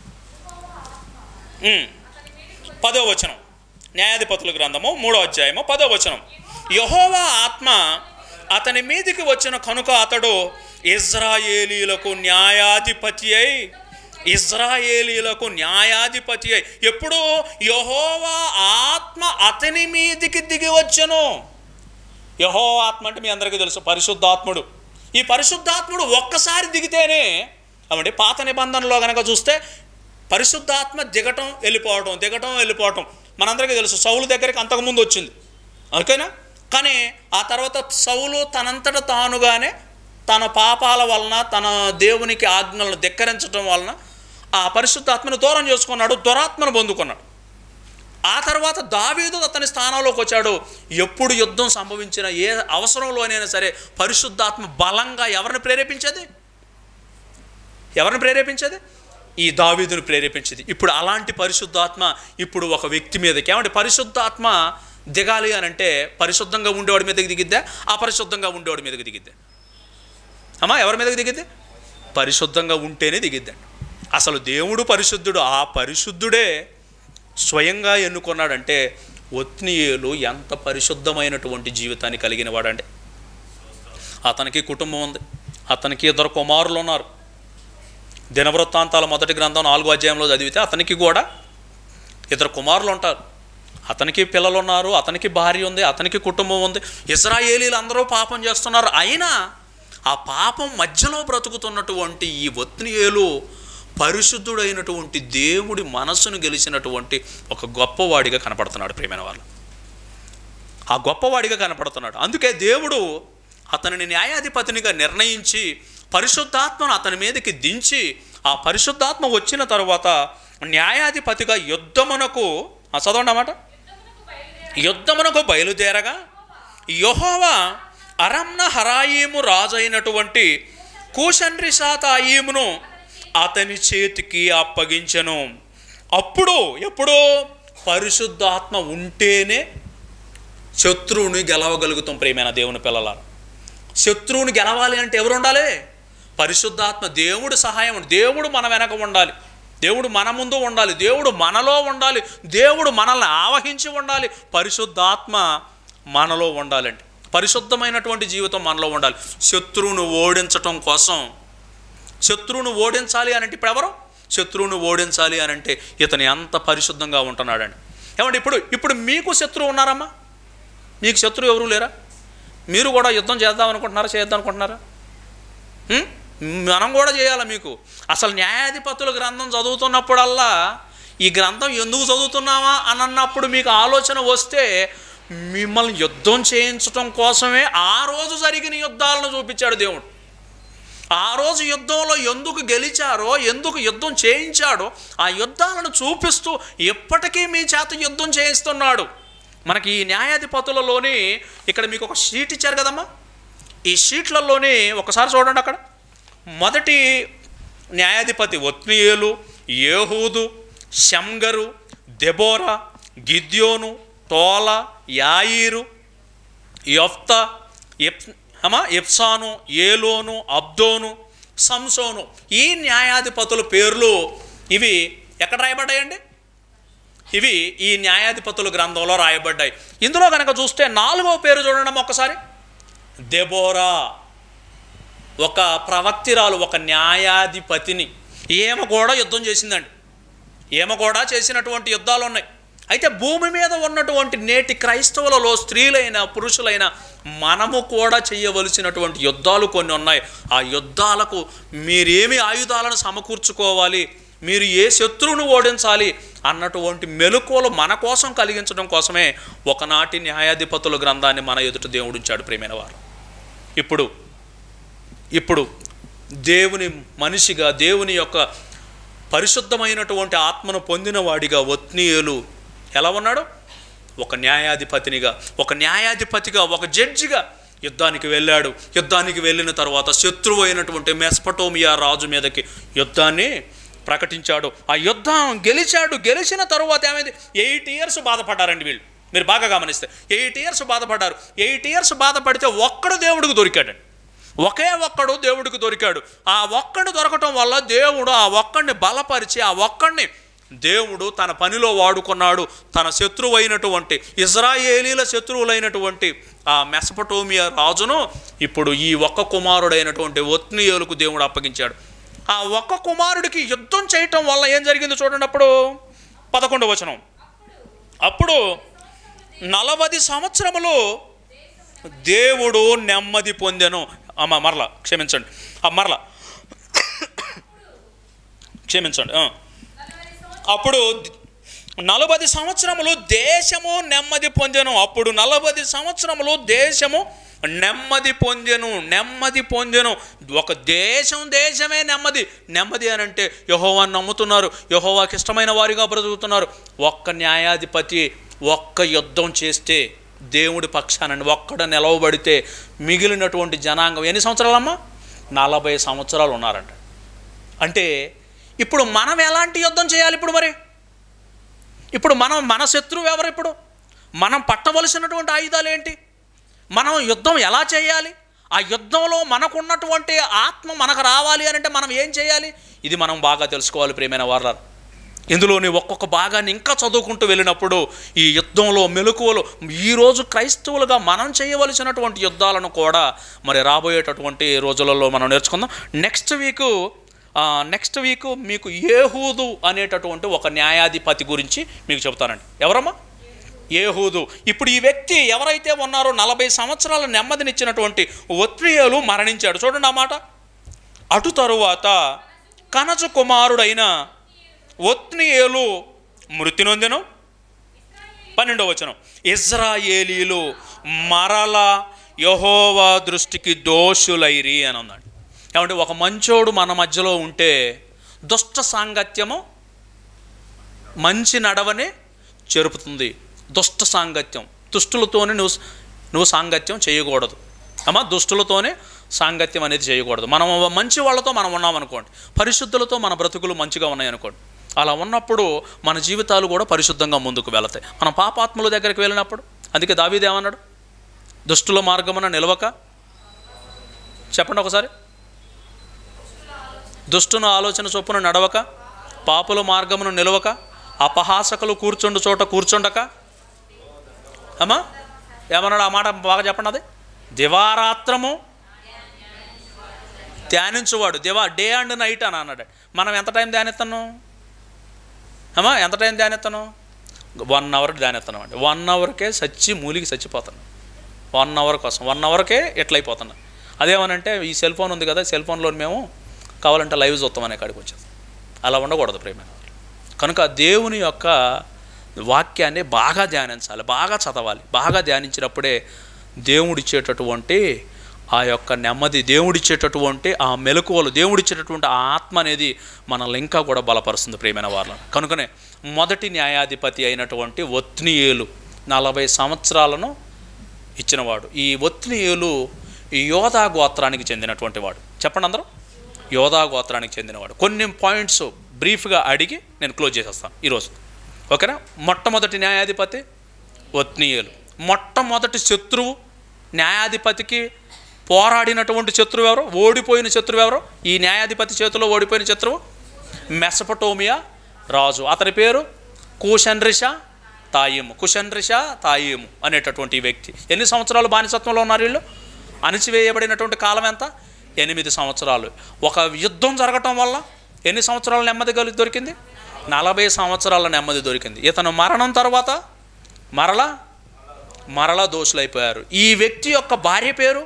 ఉమ్. పదో వచనం న్యాయాధిపతుల గ్రంథము మూడో అధ్యాయము పదో వచనం యహోవా ఆత్మ అతని మీదికి వచ్చిన కనుక అతడు ఇజ్రాయేలీలకు న్యాయాధిపతి అయి ఇజ్రాయేలీలకు న్యాయాధిపతి అయి ఎప్పుడు యహోవా ఆత్మ అతని మీదికి దిగి వచ్చెను యహో ఆత్మ అంటే మీ అందరికీ తెలుసు పరిశుద్ధాత్ముడు ఈ పరిశుద్ధాత్ముడు ఒక్కసారి దిగితేనే అవండి పాత నిబంధనలో కనుక చూస్తే పరిశుద్ధాత్మ దిగటం వెళ్ళిపోవటం దిగటం వెళ్ళిపోవటం మనందరికీ తెలుసు సౌలు దగ్గరికి అంతకుముందు వచ్చింది ఓకేనా కానీ ఆ తర్వాత సౌలు తనంతట తానుగానే తన పాపాల వలన తన దేవునికి ఆజ్ఞలను ధిక్కరించడం వలన ఆ పరిశుద్ధాత్మను దూరం చేసుకున్నాడు దురాత్మను పొందుకున్నాడు ఆ తర్వాత దావీదు అతని స్థానంలోకి వచ్చాడు ఎప్పుడు యుద్ధం సంభవించిన ఏ అవసరంలోనైనా సరే పరిశుద్ధాత్మ బలంగా ఎవరిని ప్రేరేపించేది ఎవరిని ప్రేరేపించేది ఈ దావీదును ప్రేరేపించేది ఇప్పుడు అలాంటి పరిశుద్ధాత్మ ఇప్పుడు ఒక వ్యక్తి మీదకి ఏమంటే పరిశుద్ధాత్మ దిగాలి అని అంటే పరిశుద్ధంగా ఉండేవాడి మీదకి దిగిద్దా అపరిశుద్ధంగా ఉండేవాడి మీదకి దిగిద్దా అమ్మా ఎవరి మీదకి దిగిద్ది పరిశుద్ధంగా ఉంటేనే దిగిద్దండి అసలు దేవుడు పరిశుద్ధుడు ఆ పరిశుద్ధుడే స్వయంగా ఎన్నుకున్నాడంటే ఒత్నీయులు ఎంత పరిశుద్ధమైనటువంటి జీవితాన్ని కలిగిన వాడండి అతనికి కుటుంబం ఉంది అతనికి ఇద్దరు కుమారులు ఉన్నారు దినవృత్తాంతాల మొదటి గ్రంథం నాలుగో అధ్యాయంలో చదివితే అతనికి కూడా ఇద్దరు కుమారులు ఉంటారు అతనికి పిల్లలు ఉన్నారు అతనికి భార్య ఉంది అతనికి కుటుంబం ఉంది ఇజ్రాయేలీలు అందరూ పాపం చేస్తున్నారు అయినా ఆ పాపం మధ్యలో బ్రతుకుతున్నటువంటి ఈ ఒత్నియేలు పరిశుద్ధుడైనటువంటి దేవుడి మనస్సును గెలిచినటువంటి ఒక గొప్పవాడిగా కనపడుతున్నాడు ప్రేమైన వాళ్ళు ఆ గొప్పవాడిగా కనపడుతున్నాడు అందుకే దేవుడు అతనిని న్యాయాధిపతినిగా నిర్ణయించి పరిశుద్ధాత్మను అతని మీదకి దించి ఆ పరిశుద్ధాత్మ వచ్చిన తర్వాత న్యాయాధిపతిగా యుద్ధమునకు ఆ చదవండి అన్నమాట యుద్ధమునకు బయలుదేరగా యెహోవా అరమ్న హరాయిము రాజైనటువంటి కూషన్రి శాతాయిమును అతని చేతికి అప్పగించెను అప్పుడు ఎప్పుడు పరిశుద్ధాత్మ ఉంటేనే శత్రువుని గెలవగలుగుతాం ప్రేమైన దేవుని పిల్లలారా శత్రువుని గెలవాలి అంటే ఎవరు ఉండాలి పరిశుద్ధాత్మ దేవుడు సహాయం ఉండాలి. దేవుడు మన వెనక ఉండాలి దేవుడు మన ముందు ఉండాలి దేవుడు మనలో ఉండాలి దేవుడు మనల్ని ఆవహించి ఉండాలి పరిశుద్ధాత్మ మనలో ఉండాలండి పరిశుద్ధమైనటువంటి జీవితం మనలో ఉండాలి శత్రువును ఓడించటం కోసం శత్రువును ఓడించాలి అని అంటే ఇప్పుడు ఎవరు శత్రువును ఓడించాలి అని అంటే ఇతను ఎంత పరిశుద్ధంగా ఉంటున్నాడండి ఏమంటే ఇప్పుడు ఇప్పుడు మీకు శత్రువు ఉన్నారమ్మా మీకు శత్రువు ఎవరు లేరా మీరు కూడా యుద్ధం చేద్దాం అనుకుంటున్నారా చేద్దాం అనుకుంటున్నారా ఉం? మనం కూడా చేయాలి మీకు అసలు న్యాయాధిపతుల గ్రంథం చదువుతున్నప్పుడల్లా ఈ గ్రంథం ఎందుకు చదువుతున్నామా అని అన్నప్పుడు మీకు ఆలోచన వస్తే మిమ్మల్ని యుద్ధం చేయించటం కోసమే ఆ రోజు జరిగిన యుద్ధాలను చూపించాడు దేవుడు ఆ రోజు యుద్ధంలో ఎందుకు గెలిచారో ఎందుకు యుద్ధం చేయించాడో ఆ యుద్ధాలను చూపిస్తూ ఎప్పటికీ మీ చేత యుద్ధం చేయిస్తున్నాడు మనకి ఈ న్యాయాధిపతులలోని ఇక్కడ మీకు ఒక షీట్ ఇచ్చారు కదమ్మా ఈ షీట్లలోని ఒకసారి చూడండి అక్కడ మొదటి న్యాయాధిపతి ఒత్నియేలు ఏహూదు షంగరు దెబోరా గిద్యోను తోల యాయిరు యొఫ్త ఎప్ అమా ఎప్సాను ఏలోను అబ్దోను సంసోను ఈ న్యాయాధిపతుల పేర్లు ఇవి ఎక్కడ రాయబడ్డాయండి ఇవి ఈ న్యాయాధిపతుల గ్రంథంలో రాయబడ్డాయి ఇందులో కనుక చూస్తే నాలుగవ పేరు చూడండి ఒక్కసారి దెబోరా ఒక ప్రవక్తిరాలు ఒక న్యాయాధిపతిని ఈమె కూడా యుద్ధం చేసిందండి ఈమె కూడా చేసినటువంటి యుద్ధాలు ఉన్నాయి అయితే భూమి మీద ఉన్నటువంటి నేటి క్రైస్తవులలో స్త్రీలైన పురుషులైన మనము కూడా చేయవలసినటువంటి యుద్ధాలు కొన్ని ఉన్నాయి ఆ యుద్ధాలకు మీరేమి ఆయుధాలను సమకూర్చుకోవాలి మీరు ఏ శత్రువును ఓడించాలి అన్నటువంటి మెలకువలు మన కోసం కలిగించడం కోసమే ఒకనాటి న్యాయాధిపతుల గ్రంథాన్ని మన ఎదుట దేవుడించాడు ప్రేమైన వారు ఇప్పుడు ఇప్పుడు దేవుని మనిషిగా దేవుని యొక్క పరిశుద్ధమైనటువంటి ఆత్మను పొందిన వాడిగా ఒత్నీయులు ఎలా ఉన్నాడు ఒక న్యాయాధిపతినిగా ఒక న్యాయాధిపతిగా ఒక జడ్జిగా యుద్ధానికి వెళ్ళాడు యుద్ధానికి వెళ్ళిన తర్వాత శత్రువు అయినటువంటి మెస్పటోమియా రాజు మీదకి యుద్ధాన్ని ప్రకటించాడు ఆ యుద్ధం గెలిచాడు గెలిచిన తరువాత ఏమైంది ఎయిట్ ఇయర్స్ బాధపడ్డారండి వీళ్ళు మీరు బాగా గమనిస్తే ఎయిట్ ఇయర్స్ బాధపడ్డారు ఎయిట్ ఇయర్స్ బాధపడితే ఒక్కడు దేవుడికి దొరికాడండి ఒకే ఒక్కడు దేవుడికి దొరికాడు ఆ ఒక్కడు దొరకటం వల్ల దేవుడు ఆ ఒక్కడిని బలపరిచి ఆ ఒక్కడిని దేవుడు తన పనిలో వాడుకున్నాడు తన శత్రువు అయినటువంటి ఇజ్రాయేలీల శత్రువులైనటువంటి ఆ మెసపటోమియా రాజును ఇప్పుడు ఈ ఒక్క కుమారుడైనటువంటి ఒత్నియోలకు దేవుడు అప్పగించాడు ఆ ఒక్క కుమారుడికి యుద్ధం చేయటం వల్ల ఏం జరిగింది చూడండి అప్పుడు పదకొండవ వచనం అప్పుడు నలభై సంవత్సరములు దేవుడు నెమ్మది పొందెను అమ్మ మరల క్షమించండి ఆ మరల క్షమించండి ఆ. అప్పుడు నలభై సంవత్సరములు దేశము నెమ్మది పొందెను అప్పుడు నలభై సంవత్సరములు దేశము నెమ్మది పొందెను నెమ్మది పొందెను ఒక దేశం దేశమే నెమ్మది నెమ్మది అని అంటే యహోవాన్ని నమ్ముతున్నారు యహోవాకి ఇష్టమైన వారిగా బ్రతుకుతున్నారు ఒక్క న్యాయాధిపతి ఒక్క యుద్ధం చేస్తే దేవుడి పక్షానండి ఒక్కడ నిలవబడితే మిగిలినటువంటి జనాంగం ఎన్ని సంవత్సరాలమ్మా నలభై సంవత్సరాలు ఉన్నారంట అంటే ఇప్పుడు మనం ఎలాంటి యుద్ధం చేయాలి ఇప్పుడు మరి ఇప్పుడు మనం మన శత్రువు ఎవరు ఇప్పుడు మనం పట్టవలసినటువంటి ఆయుధాలు ఏంటి మనం యుద్ధం ఎలా చేయాలి ఆ యుద్ధంలో మనకున్నటువంటి ఆత్మ మనకు రావాలి అని అంటే మనం ఏం చేయాలి ఇది మనం బాగా తెలుసుకోవాలి ప్రియమైన వారు ఇందులోని ఒక్కొక్క భాగాన్ని ఇంకా చదువుకుంటూ వెళ్ళినప్పుడు ఈ యుద్ధంలో మెలకువలు ఈరోజు క్రైస్తవులుగా మనం చేయవలసినటువంటి యుద్ధాలను కూడా మరి రాబోయేటటువంటి రోజులలో మనం నేర్చుకుందాం నెక్స్ట్ వీకు నెక్స్ట్ వీక్ మీకు ఏహూదు అనేటటువంటి ఒక న్యాయాధిపతి గురించి మీకు చెబుతానండి ఎవరమ్మా ఏహూదు ఇప్పుడు ఈ వ్యక్తి ఎవరైతే ఉన్నారో నలభై సంవత్సరాల నెమ్మదినిచ్చినటువంటి ఒత్రియేలు మరణించాడు చూడండి ఆ మాట అటు తరువాత కనజు కుమారుడైన ఒత్నియేలు మృతి నొందెను పన్నెండవ వచనం ఇజ్రాయేలీలు మరల యహోవా దృష్టికి దోషులైరి అని అన్నాడు ఏమంటే ఒక మంచోడు మన మధ్యలో ఉంటే దుష్ట సాంగత్యము మంచి నడవనే చెరుపుతుంది దుష్ట సాంగత్యం దుష్టులతోనే నువ్వు నువ్వు సాంగత్యం చేయకూడదు అమ్మా దుష్టులతోనే సాంగత్యం అనేది చేయకూడదు మనం మంచి వాళ్ళతో మనం ఉన్నామనుకోండి పరిశుద్ధులతో మన బ్రతుకులు మంచిగా ఉన్నాయనుకోండి అలా ఉన్నప్పుడు మన జీవితాలు కూడా పరిశుద్ధంగా ముందుకు వెళతాయి మనం పాపాత్ముల దగ్గరికి వెళ్ళినప్పుడు అందుకే దావీదేమన్నాడు దుష్టుల మార్గమున నిలవక చెప్పండి ఒకసారి దుష్టును ఆలోచన చొప్పున నడవక పాపుల మార్గమును నిలవక అపహాసకులు కూర్చుండు చోట కూర్చుండక అమ్మా ఏమన్నాడు ఆ మాట బాగా చెప్పండి అది దివారాత్రము ధ్యానించువాడు దివా డే అండ్ నైట్ అని అన్నాడు మనం ఎంత టైం ధ్యానిస్తున్నాం అమ్మా ఎంత టైం ధ్యానిస్తున్నాం వన్ అవర్ ధ్యానిస్తున్నాం అండి వన్ అవర్కే సచ్చి మూలికి చచ్చిపోతున్నాం వన్ అవర్ కోసం వన్ అవర్కే ఎట్లయిపోతున్నాం అదేమనంటే ఈ సెల్ ఫోన్ ఉంది కదా సెల్ ఫోన్లో మేము కావాలంటే లైవ్ చూస్తామనే కాడికి వచ్చేది అలా ఉండకూడదు ప్రేమ కనుక దేవుని యొక్క వాక్యాన్ని బాగా ధ్యానించాలి బాగా చదవాలి బాగా ధ్యానించినప్పుడే దేవుడిచ్చేటటువంటి ఆ యొక్క నెమ్మది దేవుడిచ్చేటటువంటి ఆ మెలకువలు దేవుడిచ్చేటటువంటి ఆ ఆత్మ అనేది మనల్ని ఇంకా కూడా బలపరుస్తుంది ప్రియమైన వాళ్ళని కనుకనే మొదటి న్యాయాధిపతి అయినటువంటి ఒత్నియేలు నలభై సంవత్సరాలను ఇచ్చినవాడు ఈ ఒత్నియేలు ఈ యోధా గోత్రానికి చెందినటువంటి వాడు చెప్పండి అందరూ యోధా గోత్రానికి చెందినవాడు కొన్ని పాయింట్స్ బ్రీఫ్గా అడిగి నేను క్లోజ్ చేసేస్తాను ఈరోజు ఓకేనా మొట్టమొదటి న్యాయాధిపతి ఒత్నీయులు మొట్టమొదటి శత్రువు న్యాయాధిపతికి పోరాడినటువంటి శత్రువు ఎవరు ఓడిపోయిన శత్రువు ఎవరు ఈ న్యాయాధిపతి చేతిలో ఓడిపోయిన శత్రువు మెసపటోమియా రాజు అతని పేరు కూషన్రిషా తాయిము కుషన్రిషా తాయిము అనేటటువంటి ఈ వ్యక్తి ఎన్ని సంవత్సరాలు బానిసత్వంలో ఉన్నారు వీళ్ళు అణిచివేయబడినటువంటి కాలం ఎంత ఎనిమిది సంవత్సరాలు ఒక యుద్ధం జరగటం వల్ల ఎన్ని సంవత్సరాల నెమ్మది కలిగి దొరికింది నలభై సంవత్సరాల నెమ్మది దొరికింది ఇతను మరణం తర్వాత మరలా మరలా దోషులైపోయారు ఈ వ్యక్తి యొక్క భార్య పేరు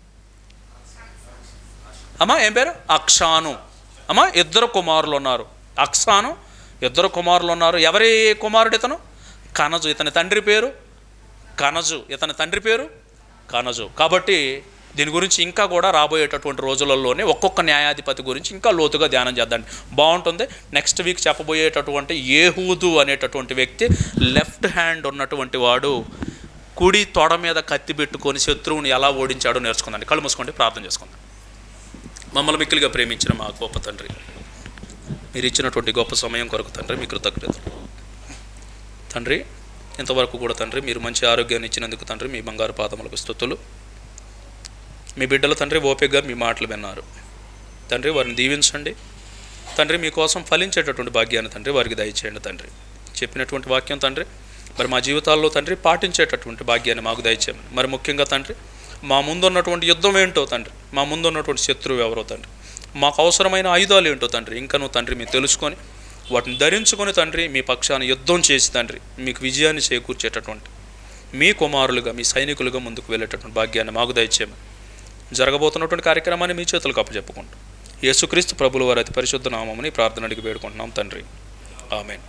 అమ్మా ఏం పేరు అక్షాను అమ్మా ఇద్దరు కుమారులు ఉన్నారు అక్షాను ఇద్దరు కుమారులు ఉన్నారు ఎవరి కుమారుడు ఇతను కనజు ఇతని తండ్రి పేరు కనజు ఇతని తండ్రి పేరు కనజు కాబట్టి దీని గురించి ఇంకా కూడా రాబోయేటటువంటి రోజులలోనే ఒక్కొక్క న్యాయాధిపతి గురించి ఇంకా లోతుగా ధ్యానం చేద్దాం బాగుంటుంది నెక్స్ట్ వీక్ చెప్పబోయేటటువంటి ఏహూదు అనేటటువంటి వ్యక్తి లెఫ్ట్ హ్యాండ్ ఉన్నటువంటి వాడు కుడి తొడ మీద కత్తి పెట్టుకొని శత్రువుని ఎలా ఓడించాడో నేర్చుకుందండి కళ్ళు మూసుకోండి ప్రార్థన చేసుకుందాం మమ్మల్ని మిక్కిలిగా ప్రేమించిన మా గొప్ప తండ్రి మీరు ఇచ్చినటువంటి గొప్ప సమయం కొరకు తండ్రి మీ కృతజ్ఞతలు తండ్రి ఇంతవరకు కూడా తండ్రి మీరు మంచి ఆరోగ్యాన్ని ఇచ్చినందుకు తండ్రి మీ బంగారు పాదములకు స్థుతులు మీ బిడ్డలు తండ్రి ఓపికగా మీ మాటలు విన్నారు తండ్రి వారిని దీవించండి తండ్రి మీకోసం ఫలించేటటువంటి భాగ్యాన్ని తండ్రి వారికి దయచేయండి తండ్రి చెప్పినటువంటి వాక్యం తండ్రి మరి మా జీవితాల్లో తండ్రి పాటించేటటువంటి భాగ్యాన్ని మాకు దయచేయమని మరి ముఖ్యంగా తండ్రి మా ముందున్నటువంటి యుద్ధం ఏంటో తండ్రి మా ముందున్నటువంటి శత్రువు ఎవరో తండ్రి మాకు అవసరమైన ఆయుధాలు ఏంటో తండ్రి ఇంకనూ తండ్రి మీరు తెలుసుకొని వాటిని ధరించుకొని తండ్రి మీ పక్షాన యుద్ధం చేసి తండ్రి మీకు విజయాన్ని చేకూర్చేటటువంటి మీ కుమారులుగా మీ సైనికులుగా ముందుకు వెళ్ళేటటువంటి భాగ్యాన్ని మాకు దయచేయమని జరగబోతున్నటువంటి కార్యక్రమాన్ని మీ చేతులకు అప్పచెప్పుకుంటాం యేసుక్రీస్తు ప్రభుల వారి అతి పరిశుద్ధ నామముని ప్రార్థన అడిగి వేడుకుంటున్నాం తండ్రి ఆమెన్